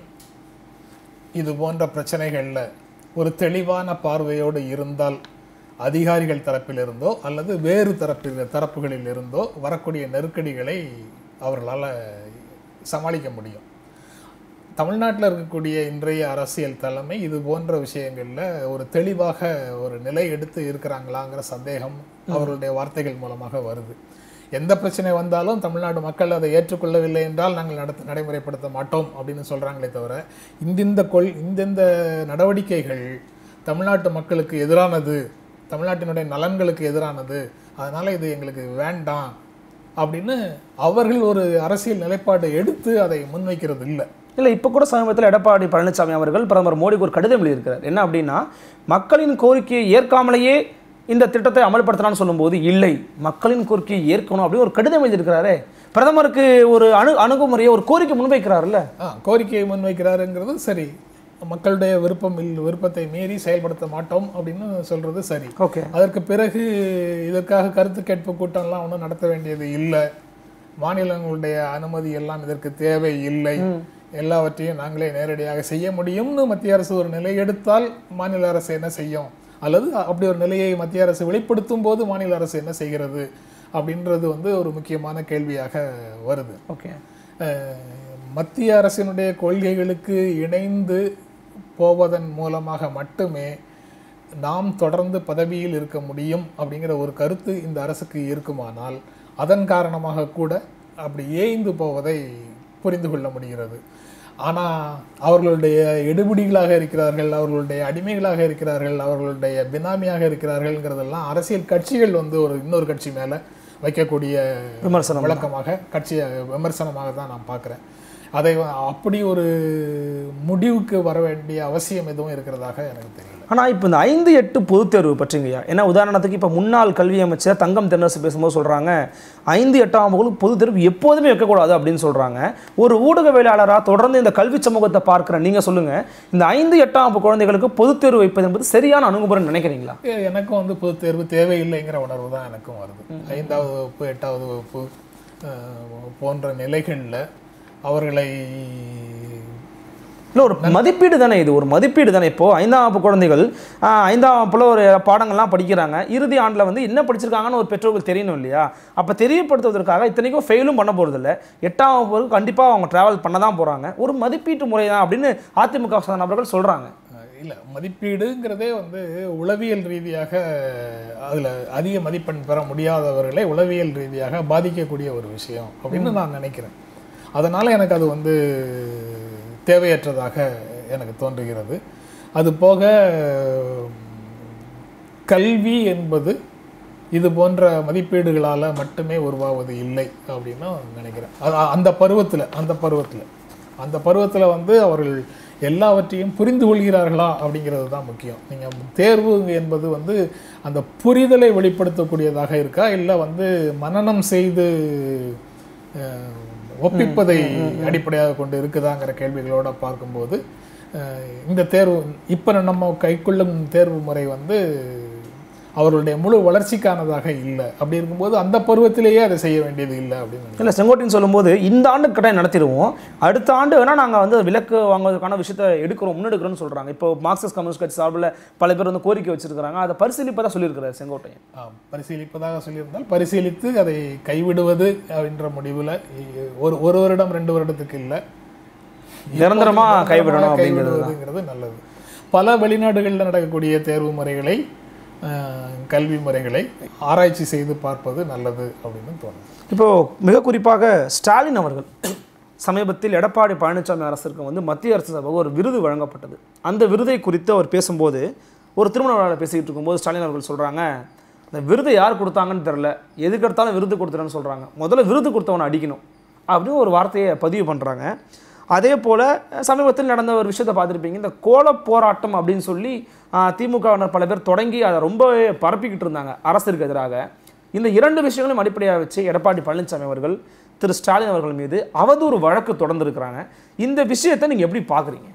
இது போன்ற பிரச்சனைகள்ல ஒரு தெளிவான பார்வையோடு இருந்தால் அதிகாரிகள் தரப்பிலிருந்தோ அல்லது வேறு தரப்பில் தரப்புகளில் இருந்தோ வரக்கூடிய நெருக்கடிகளை அவர்களால் சமாளிக்க முடியும் தமிழ்நாட்டில் இருக்கக்கூடிய இன்றைய அரசியல் தலைமை இது போன்ற விஷயங்களில் ஒரு தெளிவாக ஒரு நிலை எடுத்து இருக்கிறாங்களாங்கிற சந்தேகம் அவர்களுடைய வார்த்தைகள் மூலமாக வருது எந்த பிரச்சனை வந்தாலும் தமிழ்நாடு மக்கள் அதை ஏற்றுக்கொள்ளவில்லை என்றால் நாங்கள் நடத்த நடைமுறைப்படுத்த மாட்டோம் அப்படின்னு சொல்றாங்களே தவிர இந்திந்த கொள் இந்தந்த நடவடிக்கைகள் தமிழ்நாட்டு மக்களுக்கு எதிரானது தமிழ்நாட்டினுடைய நலன்களுக்கு எதிரானது அதனால இது எங்களுக்கு வேண்டாம் அப்படின்னு அவர்கள் ஒரு அரசியல் நிலைப்பாட்டை எடுத்து அதை முன்வைக்கிறது இல்லை இல்லை இப்போ கூட சமீபத்தில் எடப்பாடி பழனிசாமி அவர்கள் பிரதமர் மோடிக்கு ஒரு கடிதம் எழுதியிருக்கிறார் என்ன அப்படின்னா மக்களின் கோரிக்கையை ஏற்காமலேயே இந்த திட்டத்தை அமல்படுத்தலாம்னு சொல்லும்போது இல்லை மக்களின் கோரிக்கையை ஏற்கணும் அப்படின்னு ஒரு கடிதம் எழுதியிருக்கிறாரே பிரதமருக்கு ஒரு அணு அணுகுமுறையை ஒரு கோரிக்கை முன்வைக்கிறாருல்ல ஆ கோரிக்கையை முன்வைக்கிறாருங்கிறது சரி மக்களுடைய விருப்பம் இல் விருப்பத்தை மீறி செயல்படுத்த மாட்டோம் அப்படின்னு சொல்றது சரி ஓகே அதற்கு பிறகு இதற்காக கருத்து கேட்பு கூட்டம்லாம் ஒன்றும் நடத்த வேண்டியது இல்லை மாநிலங்களுடைய அனுமதி எல்லாம் இதற்கு தேவை இல்லை எல்லாவற்றையும் நாங்களே நேரடியாக செய்ய முடியும்னு மத்திய அரசு ஒரு நிலை எடுத்தால் மாநில அரசு என்ன செய்யும் அல்லது அப்படி ஒரு நிலையை மத்திய அரசு வெளிப்படுத்தும் போது மாநில அரசு என்ன செய்கிறது அப்படின்றது வந்து ஒரு முக்கியமான கேள்வியாக வருது ஓகே அஹ், மத்திய அரசினுடைய கொள்கைகளுக்கு இணைந்து போவதன் மூலமாக மட்டுமே நாம் தொடர்ந்து பதவியில் இருக்க முடியும் அப்படிங்கிற ஒரு கருத்து இந்த அரசுக்கு இருக்குமானால் அதன் காரணமாக கூட அப்படி ஏய்ந்து போவதை புரிந்து கொள்ள முடிகிறது ஆனால் அவர்களுடைய எடுபிடிகளாக இருக்கிறார்கள் அவர்களுடைய அடிமைகளாக இருக்கிறார்கள் அவர்களுடைய பினாமியாக இருக்கிறார்கள்ங்கிறதெல்லாம் அரசியல் கட்சிகள் வந்து ஒரு இன்னொரு கட்சி மேலே வைக்கக்கூடிய விமர்சனம் விளக்கமாக கட்சியை விமர்சனமாக தான் நான் பார்க்குறேன் அதை வ- அப்படி ஒரு முடிவுக்கு வர வேண்டிய அவசியம் எதுவும் இருக்கிறதாக எனக்கு தெரியல ஆனா இப்போ இந்த ஐந்து எட்டு பொதுத் தேர்வு பற்றிங்கய்யா ஏன்னா உதாரணத்துக்கு இப்போ முன்னாள் கல்வி அமைச்சர் தங்கம் தென்னரசு பேசும்போது சொல்றாங்க ஐந்து எட்டாம் வகுப்பு பொதுத் தேர்வு எப்போதுமே வைக்கக்கூடாது அப்படின்னு சொல்றாங்க ஒரு ஊடகவியலாளராக தொடர்ந்து இந்த கல்வி சமூகத்தை பார்க்குற நீங்க சொல்லுங்க இந்த ஐந்து எட்டாம் வகுப்பு குழந்தைகளுக்கு பொதுத் தேர்வு வைப்பது என்பது சரியான அணுகுமுறைன்னு நினைக்கிறீங்களா எ- எனக்கும் வந்து பொதுத் தேர்வு தேவையில்லைங்கிற உணர்வு தான் எனக்கும் வருது ஐந்தாவது வகுப்பு எட்டாவது வகுப்பு அஹ், போன்ற நிலைகளில் அவர்களை இல்லை ஒரு மதிப்பீடு தானே இது ஒரு மதிப்பீடு தானே இப்போ ஐந்தாம் வகுப்பு குழந்தைகள் ஆஹ், ஐந்தாம் வகுப்புல ஒரு பாடங்கள்லாம் படிக்கிறாங்க இறுதி ஆண்டில் வந்து என்ன படிச்சிருக்காங்கன்னு ஒரு பெற்றோர்கள் தெரியணும் இல்லையா அப்போ தெரியப்படுத்துவதற்காக இத்தனைக்கும் ஃபெயிலும் பண்ண போகிறதில்ல எட்டாம் வகுப்பு வரைக்கும் கண்டிப்பாக அவங்க ட்ராவல் பண்ண தான் போகிறாங்க ஒரு மதிப்பீட்டு முறை தான் அப்படின்னு அதிமுக சார்ந்த நபர்கள் சொல்கிறாங்க இல்லை மதிப்பீடுங்கிறதே வந்து உளவியல் ரீதியாக அதில் அதிக மதிப்பெண் பெற முடியாதவர்களை உளவியல் ரீதியாக பாதிக்கக்கூடிய ஒரு விஷயம் அப்படின்னு நான் நினைக்கிறேன் அதனால் எனக்கு அது வந்து தேவையற்றதாக எனக்கு தோன்றுகிறது அது போக கல்வி என்பது இது போன்ற மதிப்பீடுகளால் மட்டுமே உருவாவது இல்லை அப்படின்னு நினைக்கிறேன் அது அந்த பருவத்தில் அந்த பருவத்தில் அந்த பருவத்தில் வந்து அவர்கள் எல்லாவற்றையும் புரிந்து கொள்கிறார்களா அப்படிங்கிறது தான் முக்கியம் நீங்கள் தேர்வு என்பது வந்து அந்த புரிதலை வெளிப்படுத்தக்கூடியதாக இருக்கா இல்லை வந்து மனனம் செய்து அஹ், ஒப்பிப்பதை அடிப்படையாக கொண்டு இருக்குதாங்கிற கேள்விகளோட பார்க்கும்போது அஹ், இந்த தேர்வு இப்போ நம்ம கைக்கொள்ளும் தேர்வு முறை வந்து அவர்களுடைய முழு வளர்ச்சிக்கானதாக இல்லை அப்படி இருக்கும்போது அந்த பருவத்திலேயே அதை செய்ய வேண்டியது இல்லை அப்படின்னு நினைக்கிறேன். இல்லை செங்கோட்டையன் சொல்லும்போது இந்த ஆண்டு கட்டாயம் நடத்திடுவோம் அடுத்த ஆண்டு வேணால் நாங்கள் வந்து விலக்கு வாங்குவதற்கான விஷயத்தை எடுக்கிறோம் முன்னெடுக்கிறோம்னு சொல்கிறாங்க இப்போ மார்க்சிஸ்ட் கம்யூனிஸ்ட் கட்சி சார்பில் பல பேர் வந்து கோரிக்கை வச்சிருக்காங்க அதை பரிசீலிப்பதாக சொல்லியிருக்கிறார் செங்கோட்டையன் ஆம், பரிசீலிப்பதாக சொல்லியிருந்தால் பரிசீலித்து அதை கைவிடுவது என்ற முடிவில் ஒரு ஒரு வருடம் ரெண்டு வருடத்துக்கு இல்லை நிரந்தரமா கைவிடணும் அப்படிங்கிறது தான். கைவிடுவதுங்கிறது நல்லது பல வெளிநாடுகளில் நடக்கக்கூடிய தேர்வு முறைகளை அஹ், கல்வி முறைகளை ஆராய்ச்சி செய்து பார்ப்பது நல்லது அப்படின்னு தோணுது இப்போ மிக குறிப்பாக ஸ்டாலின் அவர்கள் சமீபத்தில் எடப்பாடி பழனிசாமி அரசுக்கு வந்து மத்திய அரசு சார்பாக ஒரு விருது வழங்கப்பட்டது அந்த விருதை குறித்து அவர் பேசும்போது ஒரு திருமண விழாவில் பேசிக்கிட்டு இருக்கும்போது ஸ்டாலின் அவர்கள் சொல்கிறாங்க அந்த விருதை யார் கொடுத்தாங்கன்னு தெரில எதுக்கு எடுத்தாலும் விருது கொடுத்துறேன்னு சொல்கிறாங்க முதல்ல விருது கொடுத்தவனை அடிக்கணும் அப்படின்னு ஒரு வார்த்தையை பதிவு பண்ணுறாங்க அதே போல் சமீபத்தில் நடந்த ஒரு விஷயத்தை பார்த்துருப்பீங்க இந்த கோலப் போராட்டம் அப்படின்னு சொல்லி ஆஹ், திமுகவினர் பல பேர் தொடங்கி அதை ரொம்பவே பரப்பிக்கிட்டு இருந்தாங்க அரசிற்கு எதிராக இந்த இரண்டு விஷயங்களையும் அடிப்படையாக வச்சு எடப்பாடி பழனிசாமி அவர்கள் திரு ஸ்டாலின் அவர்கள் மீது அவதூறு வழக்கு தொடர்ந்துருக்கிறாங்க இந்த விஷயத்தை நீங்கள் எப்படி பார்க்குறீங்க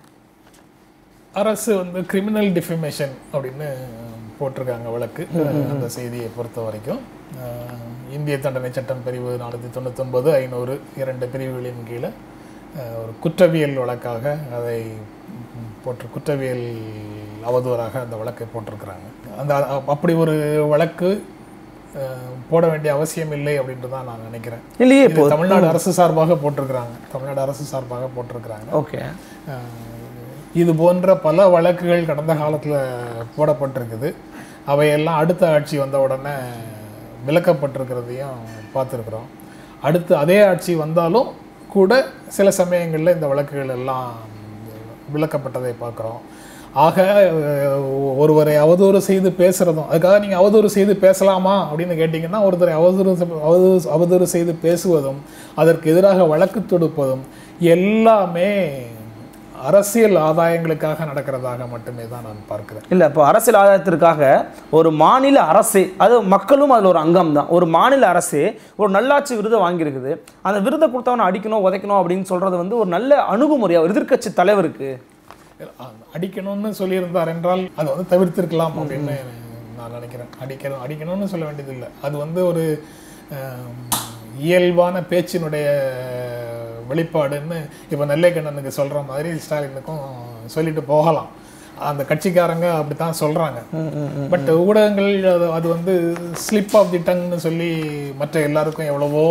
அரசு வந்து கிரிமினல் டிஃபமேஷன் அப்படின்னு போட்டிருக்காங்க வழக்கு அந்த செய்தியை பொறுத்த வரைக்கும் அஹ், இந்திய தண்டனை சட்டம் பிரிவு நானூற்றி தொண்ணூத்தொன்பது ஐநூறு இரண்டு பிரிவுகளின் கீழே அஹ், ஒரு குற்றவியல் வழக்காக அதை ம், போட்டு குற்றவியல் அவதூறாக அந்த வழக்கை போட்டிருக்கிறாங்க அந்த அ- அப்படி ஒரு வழக்கு அஹ், போட வேண்டிய அவசியம் இல்லை அப்படின்ட்டு தான் நான் நினைக்கிறேன் இல்லையே இது இப்போ தமிழ்நாடு அரசு சார்பாக போட்டிருக்கிறாங்க தமிழ்நாடு அரசு சார்பாக போட்டிருக்கிறாங்க ஓகே அஹ் இது போன்ற பல வழக்குகள் கடந்த காலத்தில் போடப்பட்டிருக்குது அவையெல்லாம் அடுத்த ஆட்சி வந்த உடனே விலக்கப்பட்டிருக்கிறதையும் பார்த்துருக்குறோம் அடுத்து அதே ஆட்சி வந்தாலும் கூட சில சமயங்களில் இந்த வழக்குகள் எல்லாம் விலக்கப்பட்டதை பார்க்குறோம் ஆக அஹ், ஒருவரை அவதூறு செய்து பேசுகிறதும் அதுக்காக நீங்கள் அவதூறு செய்து பேசலாமா அப்படின்னு கேட்டிங்கன்னா ஒருத்தரை அவதூறு செ- அவதூறு அவதூறு செய்து பேசுவதும் அதற்கு எதிராக வழக்கு தொடுப்பதும் எல்லாமே அரசியல் ஆதாயங்களுக்காக நடக்கிறதாக மட்டுமே தான் நான் பார்க்கிறேன் இல்லை இப்போ அரசியல் ஆதாயத்திற்காக ஒரு மாநில அரசே அது மக்களும் அதில் ஒரு அங்கம் தான் ஒரு மாநில அரசே ஒரு நல்லாட்சி விருதை வாங்கியிருக்குது அந்த விருதை கொடுத்தவனை அடிக்கணும் உதைக்கணும் அப்படின்னு சொல்றது வந்து ஒரு நல்ல அணுகுமுறையா ஒரு எதிர்க்கட்சி தலைவருக்கு அடிக்கணும்னு சொல்லியிருந்தார் என்றால் அதை வந்து தவிர்த்திருக்கலாம் அப்படின்னு நான் நினைக்கிறேன் அடிக்கணும் அடிக்கணும்னு சொல்ல வேண்டியதில்லை அது வந்து ஒரு ஆம், இயல்பான பேச்சினுடைய வெளிப்பாடுன்னு இப்போ நெல்லைக்கண்ணனுக்கு சொல்ற மாதிரி ஸ்டாலினுக்கும் சொல்லிட்டு போகலாம் அந்த கட்சிக்காரங்க அப்படித்தான் சொல்றாங்க பட் ஊடகங்கள் அது அது வந்து ஸ்லிப் ஆஃப் தி டங்னு சொல்லி மற்ற எல்லாருக்கும் எவ்வளவோ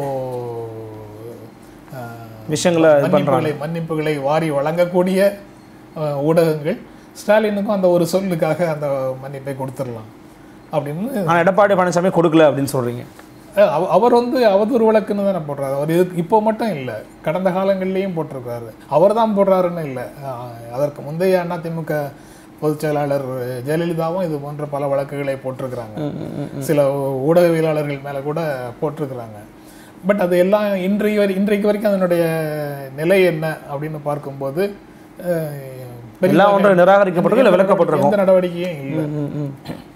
ஆஹ், விஷயங்களை இது பண்றாங்க மன்னிப்புகளை மன்னிப்புகளை வாரி வழங்கக்கூடிய அஹ், ஊடகங்கள் ஸ்டாலினுக்கும் அந்த ஒரு சொல்லுக்காக அந்த மன்னிப்பை கொடுத்துடலாம் அப்படின்னு ஆனா எடப்பாடி பழனிசாமி கொடுக்கல அப்படின்னு சொல்றீங்க அஹ், அவ- அவர் வந்து அவதூறு வழக்குன்னு தானே போடுறாரு அவர் இதுக்கு இப்போ மட்டும் இல்லை கடந்த காலங்கள்லேயும் போட்டிருக்காரு அவர் தான் போடுறாருன்னு இல்லை அஹ், அதற்கு முந்தைய அதிமுக பொதுச் செயலாளர் ஜெயலலிதாவும் இது போன்ற பல வழக்குகளை போட்டிருக்கிறாங்க சில ஊடகவியலாளர்கள் மேலே கூட போட்டிருக்கிறாங்க பட் அது எல்லாம் இன்றைய வரை இன்றைக்கு வரைக்கும் அதனுடைய நிலை என்ன அப்படின்னு பார்க்கும்போது அஹ், பெரிய எல்லாம் ஒன்று நிராகரிக்கப்பட்டிருக்கும் இல்லை விளக்கப்பட்டிருக்கும் எந்த நடவடிக்கையும் இல்லை ம், ம்.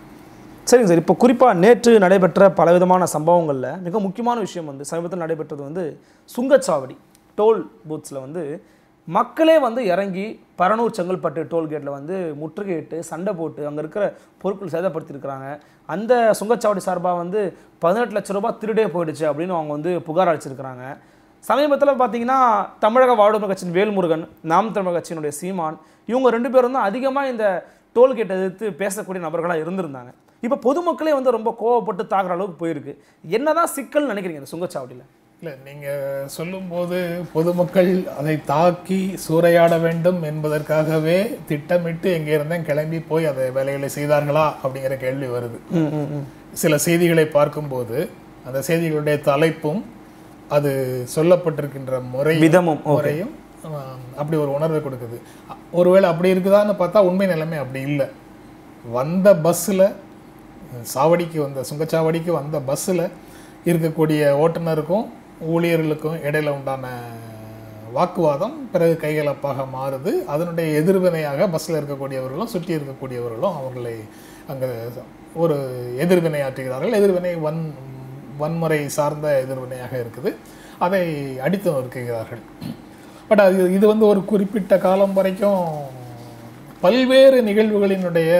சரிங்க சார் இப்போ குறிப்பாக நேற்று நடைபெற்ற பலவிதமான சம்பவங்களில் மிக முக்கியமான விஷயம் வந்து சமீபத்தில் நடைபெற்றது வந்து சுங்கச்சாவடி டோல் பூத்ஸில் வந்து மக்களே வந்து இறங்கி பரனூர் செங்கல்பட்டு டோல்கேட்டில் வந்து முற்றுகையிட்டு சண்டை போட்டு அங்கே இருக்கிற பொருட்கள் சேதப்படுத்தியிருக்கிறாங்க அந்த சுங்கச்சாவடி சார்பாக வந்து பதினெட்டு லட்ச ரூபாய் திருடே போயிடுச்சு அப்படின்னு அவங்க வந்து புகார் அளிச்சிருக்கிறாங்க சமீபத்தில் பார்த்தீங்கன்னா தமிழக வாழ்வுரிமை கட்சியின் வேல்முருகன் நாம் தமிழக கட்சியினுடைய சீமான் இவங்க ரெண்டு பேரும் தான் அதிகமாக இந்த டோல்கேட்டை எதிர்த்து பேசக்கூடிய நபர்களாக இருந்திருந்தாங்க இப்போ பொதுமக்களே வந்து ரொம்ப கோவப்பட்டு தாக்குற அளவுக்கு போயிருக்கு என்னதான் சிக்கல் நினைக்கிறீங்க இந்த சுங்கச்சாவடியில் இல்லை நீங்கள் சொல்லும்போது பொதுமக்கள் அதை தாக்கி சூறையாட வேண்டும் என்பதற்காகவே திட்டமிட்டு எங்கே இருந்தேன் கிளம்பி போய் அதை வேலைகளை செய்தார்களா அப்படிங்கிற கேள்வி வருது சில செய்திகளை பார்க்கும்போது அந்த செய்திகளுடைய தலைப்பும் அது சொல்லப்பட்டிருக்கின்ற முறை விதமும் முறையும் ஆம், அப்படி ஒரு உணர்வை கொடுக்குது அ- ஒருவேளை அப்படி இருக்குதான்னு பார்த்தா உண்மை நிலைமை அப்படி இல்லை வந்த பஸ்ஸில் சாவடிக்கு வந்த சுங்கச்சாவடிக்கு வந்த பஸ்ஸில் இருக்கக்கூடிய ஓட்டுநருக்கும் ஊழியர்களுக்கும் இடையில உண்டான வாக்குவாதம் பிறகு கைகலப்பாக மாறுது அதனுடைய எதிர்வினையாக பஸ்ஸில் இருக்கக்கூடியவர்களும் சுற்றி இருக்கக்கூடியவர்களும் அவர்களை அங்கே ஒரு எதிர்வினை ஆற்றுகிறார்கள் எதிர்வினை வன் வன்முறை சார்ந்த எதிர்வினையாக இருக்குது அதை அடித்து நொறுக்குகிறார்கள் பட் அது இது வந்து ஒரு குறிப்பிட்ட காலம் வரைக்கும் பல்வேறு நிகழ்வுகளினுடைய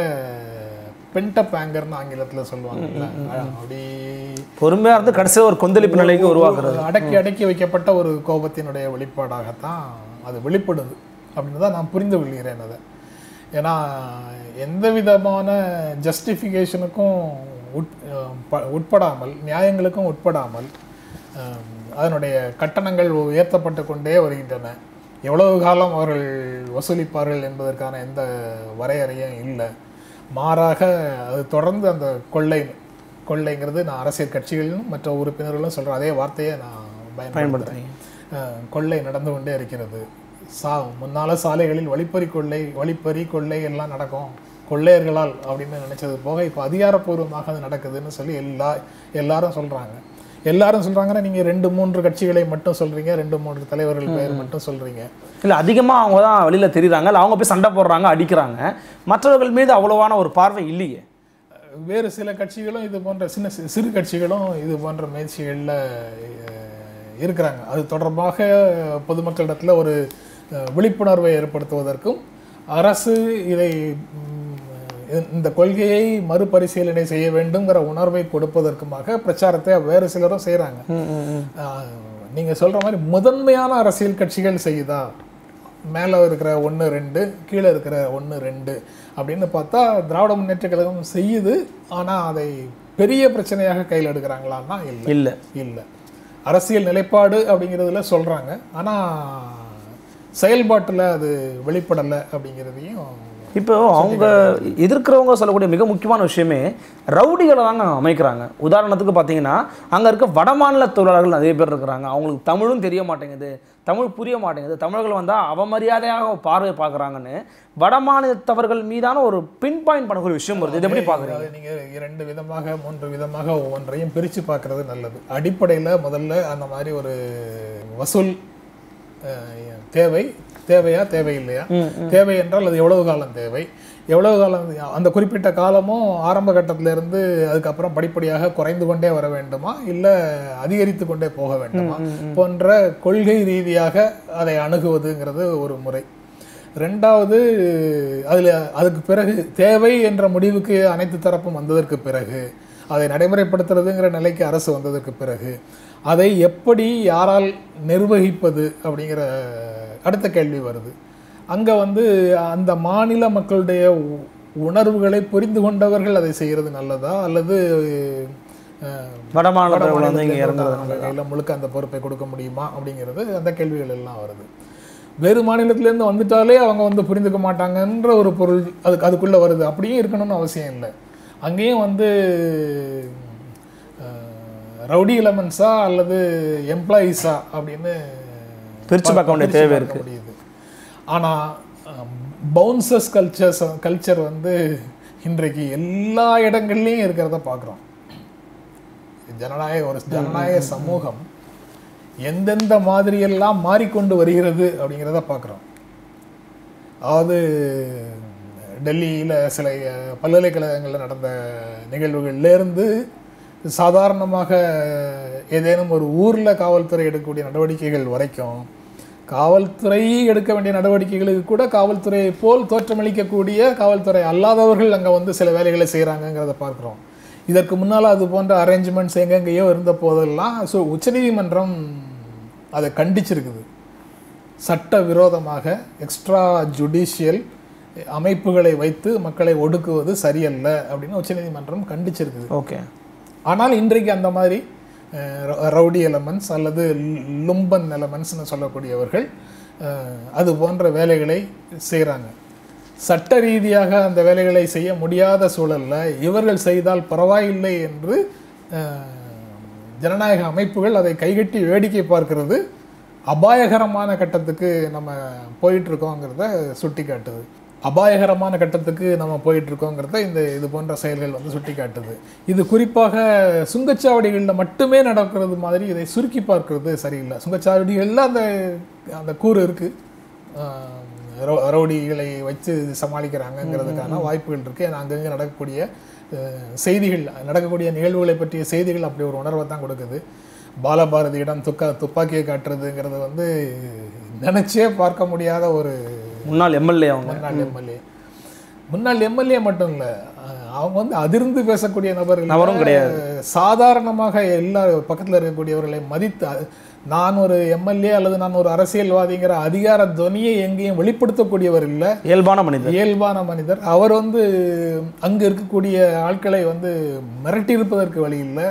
பென்டப் ஆங்கர்னு ஆங்கிலத்தில் சொல்லுவாங்கல்ல அப்படி பொறுமையாக இருந்து கடைசியில் ஒரு கொந்தளிப்பு நிலைக்கு உருவாக்குறது அடக்கி அடக்கி வைக்கப்பட்ட ஒரு கோபத்தினுடைய வெளிப்பாடாகத்தான் அது வெளிப்படுது அப்படின்னு தான் நான் புரிந்து கொள்கிறேன் அதை ஏன்னா எந்த விதமான ஜஸ்டிஃபிகேஷனுக்கும் உட் அஹ் ப- உட்படாமல் நியாயங்களுக்கும் உட்படாமல் அஹ், அதனுடைய கட்டணங்கள் உயர்த்தப்பட்டு கொண்டே வருகின்றன எவ்வளவு காலம் அவர்கள் வசூலிப்பார்கள் என்பதற்கான எந்த வரையறையும் இல்லை மாறாக அது தொடர்ந்து அந்த கொள்ளை கொள்ளைங்கிறது நான் அரசியல் கட்சிகளிலும் மற்ற உறுப்பினர்களும் சொல்கிற அதே வார்த்தையை நான் பயன்படுத்துகிறேன் பயன்படுத்துறீங்க அஹ், கொள்ளை நடந்து கொண்டே இருக்கிறது சா முன்னால சாலைகளில் வழிப்பறி கொள்ளை வழிப்பறி கொள்ளை எல்லாம் நடக்கும் கொள்ளையர்களால் அப்படின்னு நினைச்சது போக இப்போ அதிகாரப்பூர்வமாக அது நடக்குதுன்னு சொல்லி எல்லா எல்லாரும் சொல்றாங்க எல்லாரும் சொல்றாங்கன்னா நீங்க ரெண்டு மூன்று கட்சிகளை மட்டும் சொல்றீங்க ரெண்டு மூன்று தலைவர்கள் பெயர் மட்டும் சொல்றீங்க இல்லை அதிகமாக அவங்க தான் வெளியில் தெரியுறாங்க இல்லை அவங்க போய் சண்டை போடுறாங்க அடிக்கிறாங்க மற்றவர்கள் மீது அவ்வளவான ஒரு பார்வை இல்லையே வேறு சில கட்சிகளும் இது போன்ற சின்ன சி- சிறு கட்சிகளும் இது போன்ற முயற்சிகளில் இருக்கிறாங்க அது தொடர்பாக பொதுமக்களிடத்தில் ஒரு அஹ், விழிப்புணர்வை ஏற்படுத்துவதற்கும் அரசு இதை ம், இந்த- இந்த கொள்கையை மறுபரிசீலனை செய்ய வேண்டுங்கிற உணர்வை கொடுப்பதற்குமாக பிரச்சாரத்தை வேறு சிலரும் செய்கிறாங்க நீங்கள் சொல்கிற மாதிரி முதன்மையான அரசியல் கட்சிகள் செய்யுதா மேலே இருக்கிற ஒன்று ரெண்டு கீழே இருக்கிற ஒன்று ரெண்டு அப்படின்னு பார்த்தா திராவிட முன்னேற்ற கழகம் செய்யுது ஆனால் அதை பெரிய பிரச்சனையாக கையில் எடுக்கிறாங்களான்னா இல்லை இல்லை இல்லை அரசியல் நிலைப்பாடு அப்படிங்கிறதுல சொல்கிறாங்க ஆனால் செயல்பாட்டில் அது வெளிப்படலை அப்படிங்கிறதையும் இப்போ அவங்க எதிர்க்கிறவங்க சொல்லக்கூடிய மிக முக்கியமான விஷயமே ரவுடிகளை தாங்க அமைக்கிறாங்க உதாரணத்துக்கு பார்த்தீங்கன்னா அங்கே இருக்க வடமாநில தொழிலாளர்கள் நிறைய பேர் இருக்கிறாங்க அவங்களுக்கு தமிழும் தெரிய மாட்டேங்குது தமிழ் புரிய மாட்டேங்குது தமிழர்கள் வந்தால் அவமரியாதையாக பார்வை பார்க்குறாங்கன்னு வடமாநிலத்தவர்கள் மீதான ஒரு பின் பாயிண்ட் பண்ணக்கூடிய விஷயம் வருது இது எப்படி பார்க்குறீங்க அதாவது நீங்கள் இரண்டு விதமாக மூன்று விதமாக ஒவ்வொன்றையும் பிரித்து பார்க்கறது நல்லது அடிப்படையில் முதல்ல அந்த மாதிரி ஒரு வசூல் அஹ், தேவை தேவையா தேவையில்லையா தேவை என்றால் அது எவ்வளவு காலம் தேவை எவ்வளவு காலம் அந்த குறிப்பிட்ட காலமும் ஆரம்ப கட்டத்துல இருந்து அதுக்கப்புறம் படிப்படியாக குறைந்து கொண்டே வர வேண்டுமா இல்லை அதிகரித்து கொண்டே போக வேண்டுமா போன்ற கொள்கை ரீதியாக அதை அணுகுவதுங்கிறது ஒரு முறை ரெண்டாவது அதில் அதுக்கு பிறகு தேவை என்ற முடிவுக்கு அனைத்து தரப்பும் வந்ததற்கு பிறகு அதை நடைமுறைப்படுத்துறதுங்கிற நிலைக்கு அரசு வந்ததற்கு பிறகு அதை எப்படி யாரால் நிர்வகிப்பது அப்படிங்கிற அடுத்த கேள்வி வருது அங்கே வந்து அந்த மாநில மக்களுடைய உ- உணர்வுகளை புரிந்து கொண்டவர்கள் அதை செய்கிறது நல்லதா அல்லது அஹ், வடமாநிலத்தில் வந்து இங்கே இறங்குறது அவங்க கையில முழுக்க அந்த பொறுப்பை கொடுக்க முடியுமா அப்படிங்கிறது அந்த கேள்விகள் எல்லாம் வருது வேறு மாநிலத்திலேருந்து வந்துட்டாலே அவங்க வந்து புரிந்துக்க மாட்டாங்கன்ற ஒரு பொருள் அதுக்கு அதுக்குள்ளே வருது அப்படியும் இருக்கணும்னு அவசியம் இல்லை அங்கேயும் வந்து ரவுடி எலமெண்ட்ஸா அல்லது எம்ப்ளாயீஸா அப்படின்னு பிரிச்சு பார்க்க வேண்டிய தேவை இருக்கு பார்க்க முடியுது ஆனால் பவுன்சஸ் கல்ச்சர்ஸ் கல்ச்சர் வந்து இன்றைக்கு எல்லா இடங்கள்லையும் இருக்கிறத பார்க்குறோம் ஜனநாயக ஒரு ஜனநாயக சமூகம் எந்தெந்த மாதிரியெல்லாம் மாறிக்கொண்டு வருகிறது அப்படிங்கிறத பார்க்குறோம் அதாவது டெல்லியில் சில அஹ், பல்கலைக்கழகங்களில் நடந்த நிகழ்வுகள்லேருந்து சாதாரணமாக ஏதேனும் ஒரு ஊரில் காவல்துறை எடுக்கக்கூடிய நடவடிக்கைகள் வரைக்கும் காவல்துறை எடுக்க வேண்டிய நடவடிக்கைகளுக்கு கூட காவல்துறையை போல் தோற்றமளிக்கக்கூடிய காவல்துறை அல்லாதவர்கள் அங்கே வந்து சில வேலைகளை செய்கிறாங்கங்கிறத பார்க்குறோம் இதற்கு முன்னால் அது போன்ற அரேஞ்ச்மெண்ட்ஸ் எங்கெங்கேயோ இருந்த போதெல்லாம் ஸோ உச்சநீதிமன்றம் அதை கண்டிச்சிருக்குது சட்ட விரோதமாக எக்ஸ்ட்ரா ஜுடிஷியல் அமைப்புகளை வைத்து மக்களை ஒடுக்குவது சரியல்ல அப்படின்னு உச்சநீதிமன்றம் கண்டிச்சிருக்குது ஓகே ஆனால் இன்றைக்கு அந்த மாதிரி அஹ், ர- ரவுடி எலமெண்ட்ஸ் அல்லது ல்- லும்பன் எலமெண்ட்ஸ்னு சொல்லக்கூடியவர்கள் அஹ், அது போன்ற வேலைகளை செய்கிறாங்க சட்ட ரீதியாக அந்த வேலைகளை செய்ய முடியாத சூழல்ல இவர்கள் செய்தால் பரவாயில்லை என்று அஹ், ஜனநாயக அமைப்புகள் அதை கைகட்டி வேடிக்கை பார்க்கிறது அபாயகரமான கட்டத்துக்கு நம்ம போயிட்டு இருக்கோங்கிறத சுட்டி காட்டுது அபாயகரமான கட்டத்துக்கு நம்ம போயிட்டு இருக்கோங்கிறத இந்த இது போன்ற செயல்கள் வந்து சுட்டி காட்டுது இது குறிப்பாக சுங்கச்சாவடிகளில் மட்டுமே நடக்கிறது மாதிரி இதை சுருக்கி பார்க்கிறது சரியில்லை சுங்கச்சாவடிகளில் அந்த அந்த கூறு இருக்கு ஆஹ் ரவு- ரவுடிகளை வச்சு சமாளிக்கிறாங்கங்கிறதுக்கான வாய்ப்புகள் இருக்கு ஏன்னா அங்கங்கே நடக்கக்கூடிய அஹ், செய்திகள் நடக்கக்கூடிய நிகழ்வுகளை பற்றிய செய்திகள் அப்படி ஒரு உணர்வை தான் கொடுக்குது பாலபாரதியிடம் துக்கா துப்பாக்கியை காட்டுறதுங்கிறது வந்து நினைச்சே பார்க்க முடியாத ஒரு முன்னாள் எம்எல்ஏ அவங்க முன்னாள் எம்எல்ஏ முன்னாள் எம்எல்ஏ மட்டும் இல்ல அஹ் அவங்க வந்து அதிர்ந்து பேசக்கூடிய நபர் இல்ல. நபரும் கிடையாது. சாதாரணமாக எல்லா பக்கத்துல இருக்கக்கூடியவர்களை மதித்து அ- நான் ஒரு எம்எல்ஏ அல்லது நான் ஒரு அரசியல்வாதிங்கிற அதிகார துவனியை எங்கேயும் வெளிப்படுத்தக்கூடியவர் இல்ல இயல்பான மனிதர் இயல்பான மனிதர் அவர் வந்து அங்க இருக்கக்கூடிய ஆட்களை வந்து மிரட்டி இருப்பதற்கு வழி இல்லை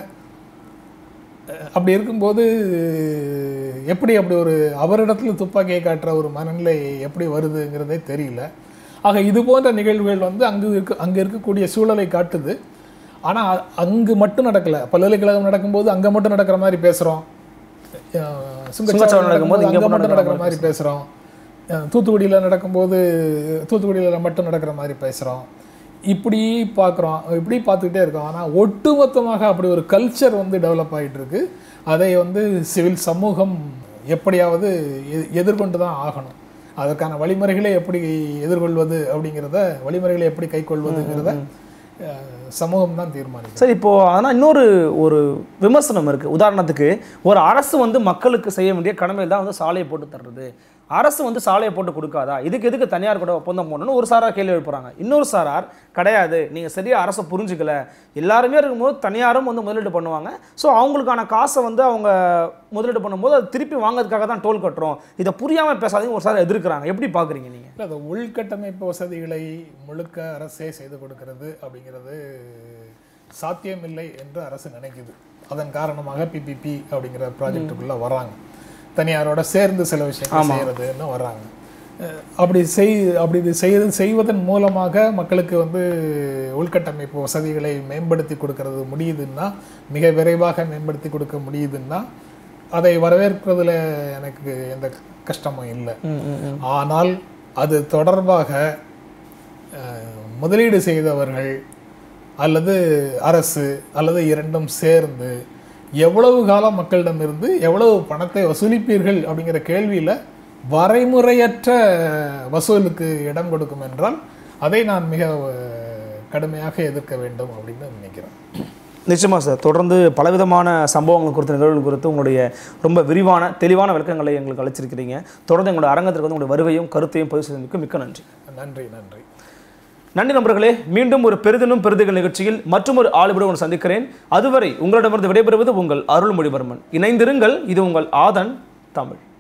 அப்படி இருக்கும்போது எப்படி அப்படி ஒரு அவரிடத்துல துப்பாக்கியை காட்டுற ஒரு மனநிலை எப்படி வருதுங்கிறதே தெரியல ஆக இது போன்ற நிகழ்வுகள் வந்து அங்கு இருக்க அங்க இருக்கக்கூடிய சூழலை காட்டுது ஆனா அ- அங்கு மட்டும் நடக்கல பல்கலைக்கழகம் நடக்கும்போது அங்க மட்டும் நடக்கிற மாதிரி பேசுறோம் அஹ் சுங்கச்சாவடி நடக்கும்போது அங்க மட்டும் நடக்கிற மாதிரி பேசுறோம் அஹ் தூத்துக்குடியில நடக்கும்போது தூத்துக்குடியில மட்டும் நடக்கிற மாதிரி பேசுறோம் இப்படி பார்க்குறோம் இப்படி பார்த்துக்கிட்டே இருக்கோம் ஆனால் ஒட்டுமொத்தமாக அப்படி ஒரு கல்ச்சர் வந்து டெவலப் ஆகிட்டு இருக்கு அதை வந்து சிவில் சமூகம் எப்படியாவது எ- எதிர்கொண்டு தான் ஆகணும் அதற்கான வழிமுறைகளை எப்படி எதிர்கொள்வது அப்படிங்கிறத வழிமுறைகளை எப்படி கைக்கொள்வதுங்கிறத அஹ், சமூகம் தான் தீர்மானிக்கும் சரி இப்போ ஆனால் இன்னொரு ஒரு விமர்சனம் இருக்கு உதாரணத்துக்கு ஒரு அரசு வந்து மக்களுக்கு செய்ய வேண்டிய கடமையில் தான் வந்து சாலையை போட்டு தர்றது அரசு வந்து சாலையை போட்டு கொடுக்காதா இதுக்கு எதுக்கு தனியார் கூட ஒப்பந்தம் போடணும்னு ஒரு சாரார் கேள்வி எழுப்புறாங்க இன்னொரு சாரார் கிடையாது நீங்கள் சரியா அரசை புரிஞ்சுக்கல எல்லாருமே இருக்கும்போது தனியாரும் வந்து முதலீடு பண்ணுவாங்க ஸோ அவங்களுக்கான காசை வந்து அவங்க முதலீடு பண்ணும்போது அது திருப்பி வாங்குறதுக்காக தான் டோல் கட்டுறோம் இதை புரியாமல் பேசாதீங்க ஒரு சார் எதிர்க்கிறாங்க எப்படி பார்க்குறீங்க நீங்கள் இல்லை அந்த உள்கட்டமைப்பு வசதிகளை முழுக்க அரசே செய்து கொடுக்கிறது அப்படிங்கிறது சாத்தியமில்லை என்று அரசு நினைக்குது அதன் காரணமாக பிபிபி அப்படிங்கிற ப்ராஜெக்டுக்குள்ள வராங்க தனியாரோட சேர்ந்து சில விஷயங்கள் செய்யறதுன்னு வர்றாங்க அஹ் அப்படி செய் அப்படி இது செய்து செய்வதன் மூலமாக மக்களுக்கு வந்து உள்கட்டமைப்பு வசதிகளை மேம்படுத்தி கொடுக்கறது முடியுதுன்னா மிக விரைவாக மேம்படுத்தி கொடுக்க முடியுதுன்னா அதை வரவேற்கிறதுல எனக்கு எந்த கஷ்டமும் இல்லை ஆனால் அது தொடர்பாக அஹ், முதலீடு செய்தவர்கள் அல்லது அரசு அல்லது இரண்டும் சேர்ந்து எவ்வளவு காலம் மக்களிடமிருந்து எவ்வளவு பணத்தை வசூலிப்பீர்கள் அப்படிங்கிற கேள்வியில் வரைமுறையற்ற வசூலுக்கு இடம் கொடுக்கும் என்றால் அதை நான் மிக அஹ், கடுமையாக எதிர்க்க வேண்டும் அப்படின்னு நினைக்கிறேன் நிச்சயமா சார் தொடர்ந்து பலவிதமான சம்பவங்கள் குறித்த நிகழ்வுகள் குறித்து உங்களுடைய ரொம்ப விரிவான தெளிவான விளக்கங்களை எங்களுக்கு அளிச்சிருக்கிறீங்க தொடர்ந்து எங்களுடைய அரங்கத்திற்கு வந்து உங்களுடைய வருகையும் கருத்தையும் பதிவு செய்ததற்கு மிக்க நன்றி நன்றி நன்றி நன்றி நண்பர்களே மீண்டும் ஒரு பெரிதினும் பெரிதுகள் நிகழ்ச்சியில் மற்றும் ஒரு ஆளுபடுவன் சந்திக்கிறேன் அதுவரை உங்களிடமிருந்து விடைபெறுவது உங்கள் அருள்மொழிவர்மன் இணைந்திருங்கள் இது உங்கள் ஆதன் தமிழ்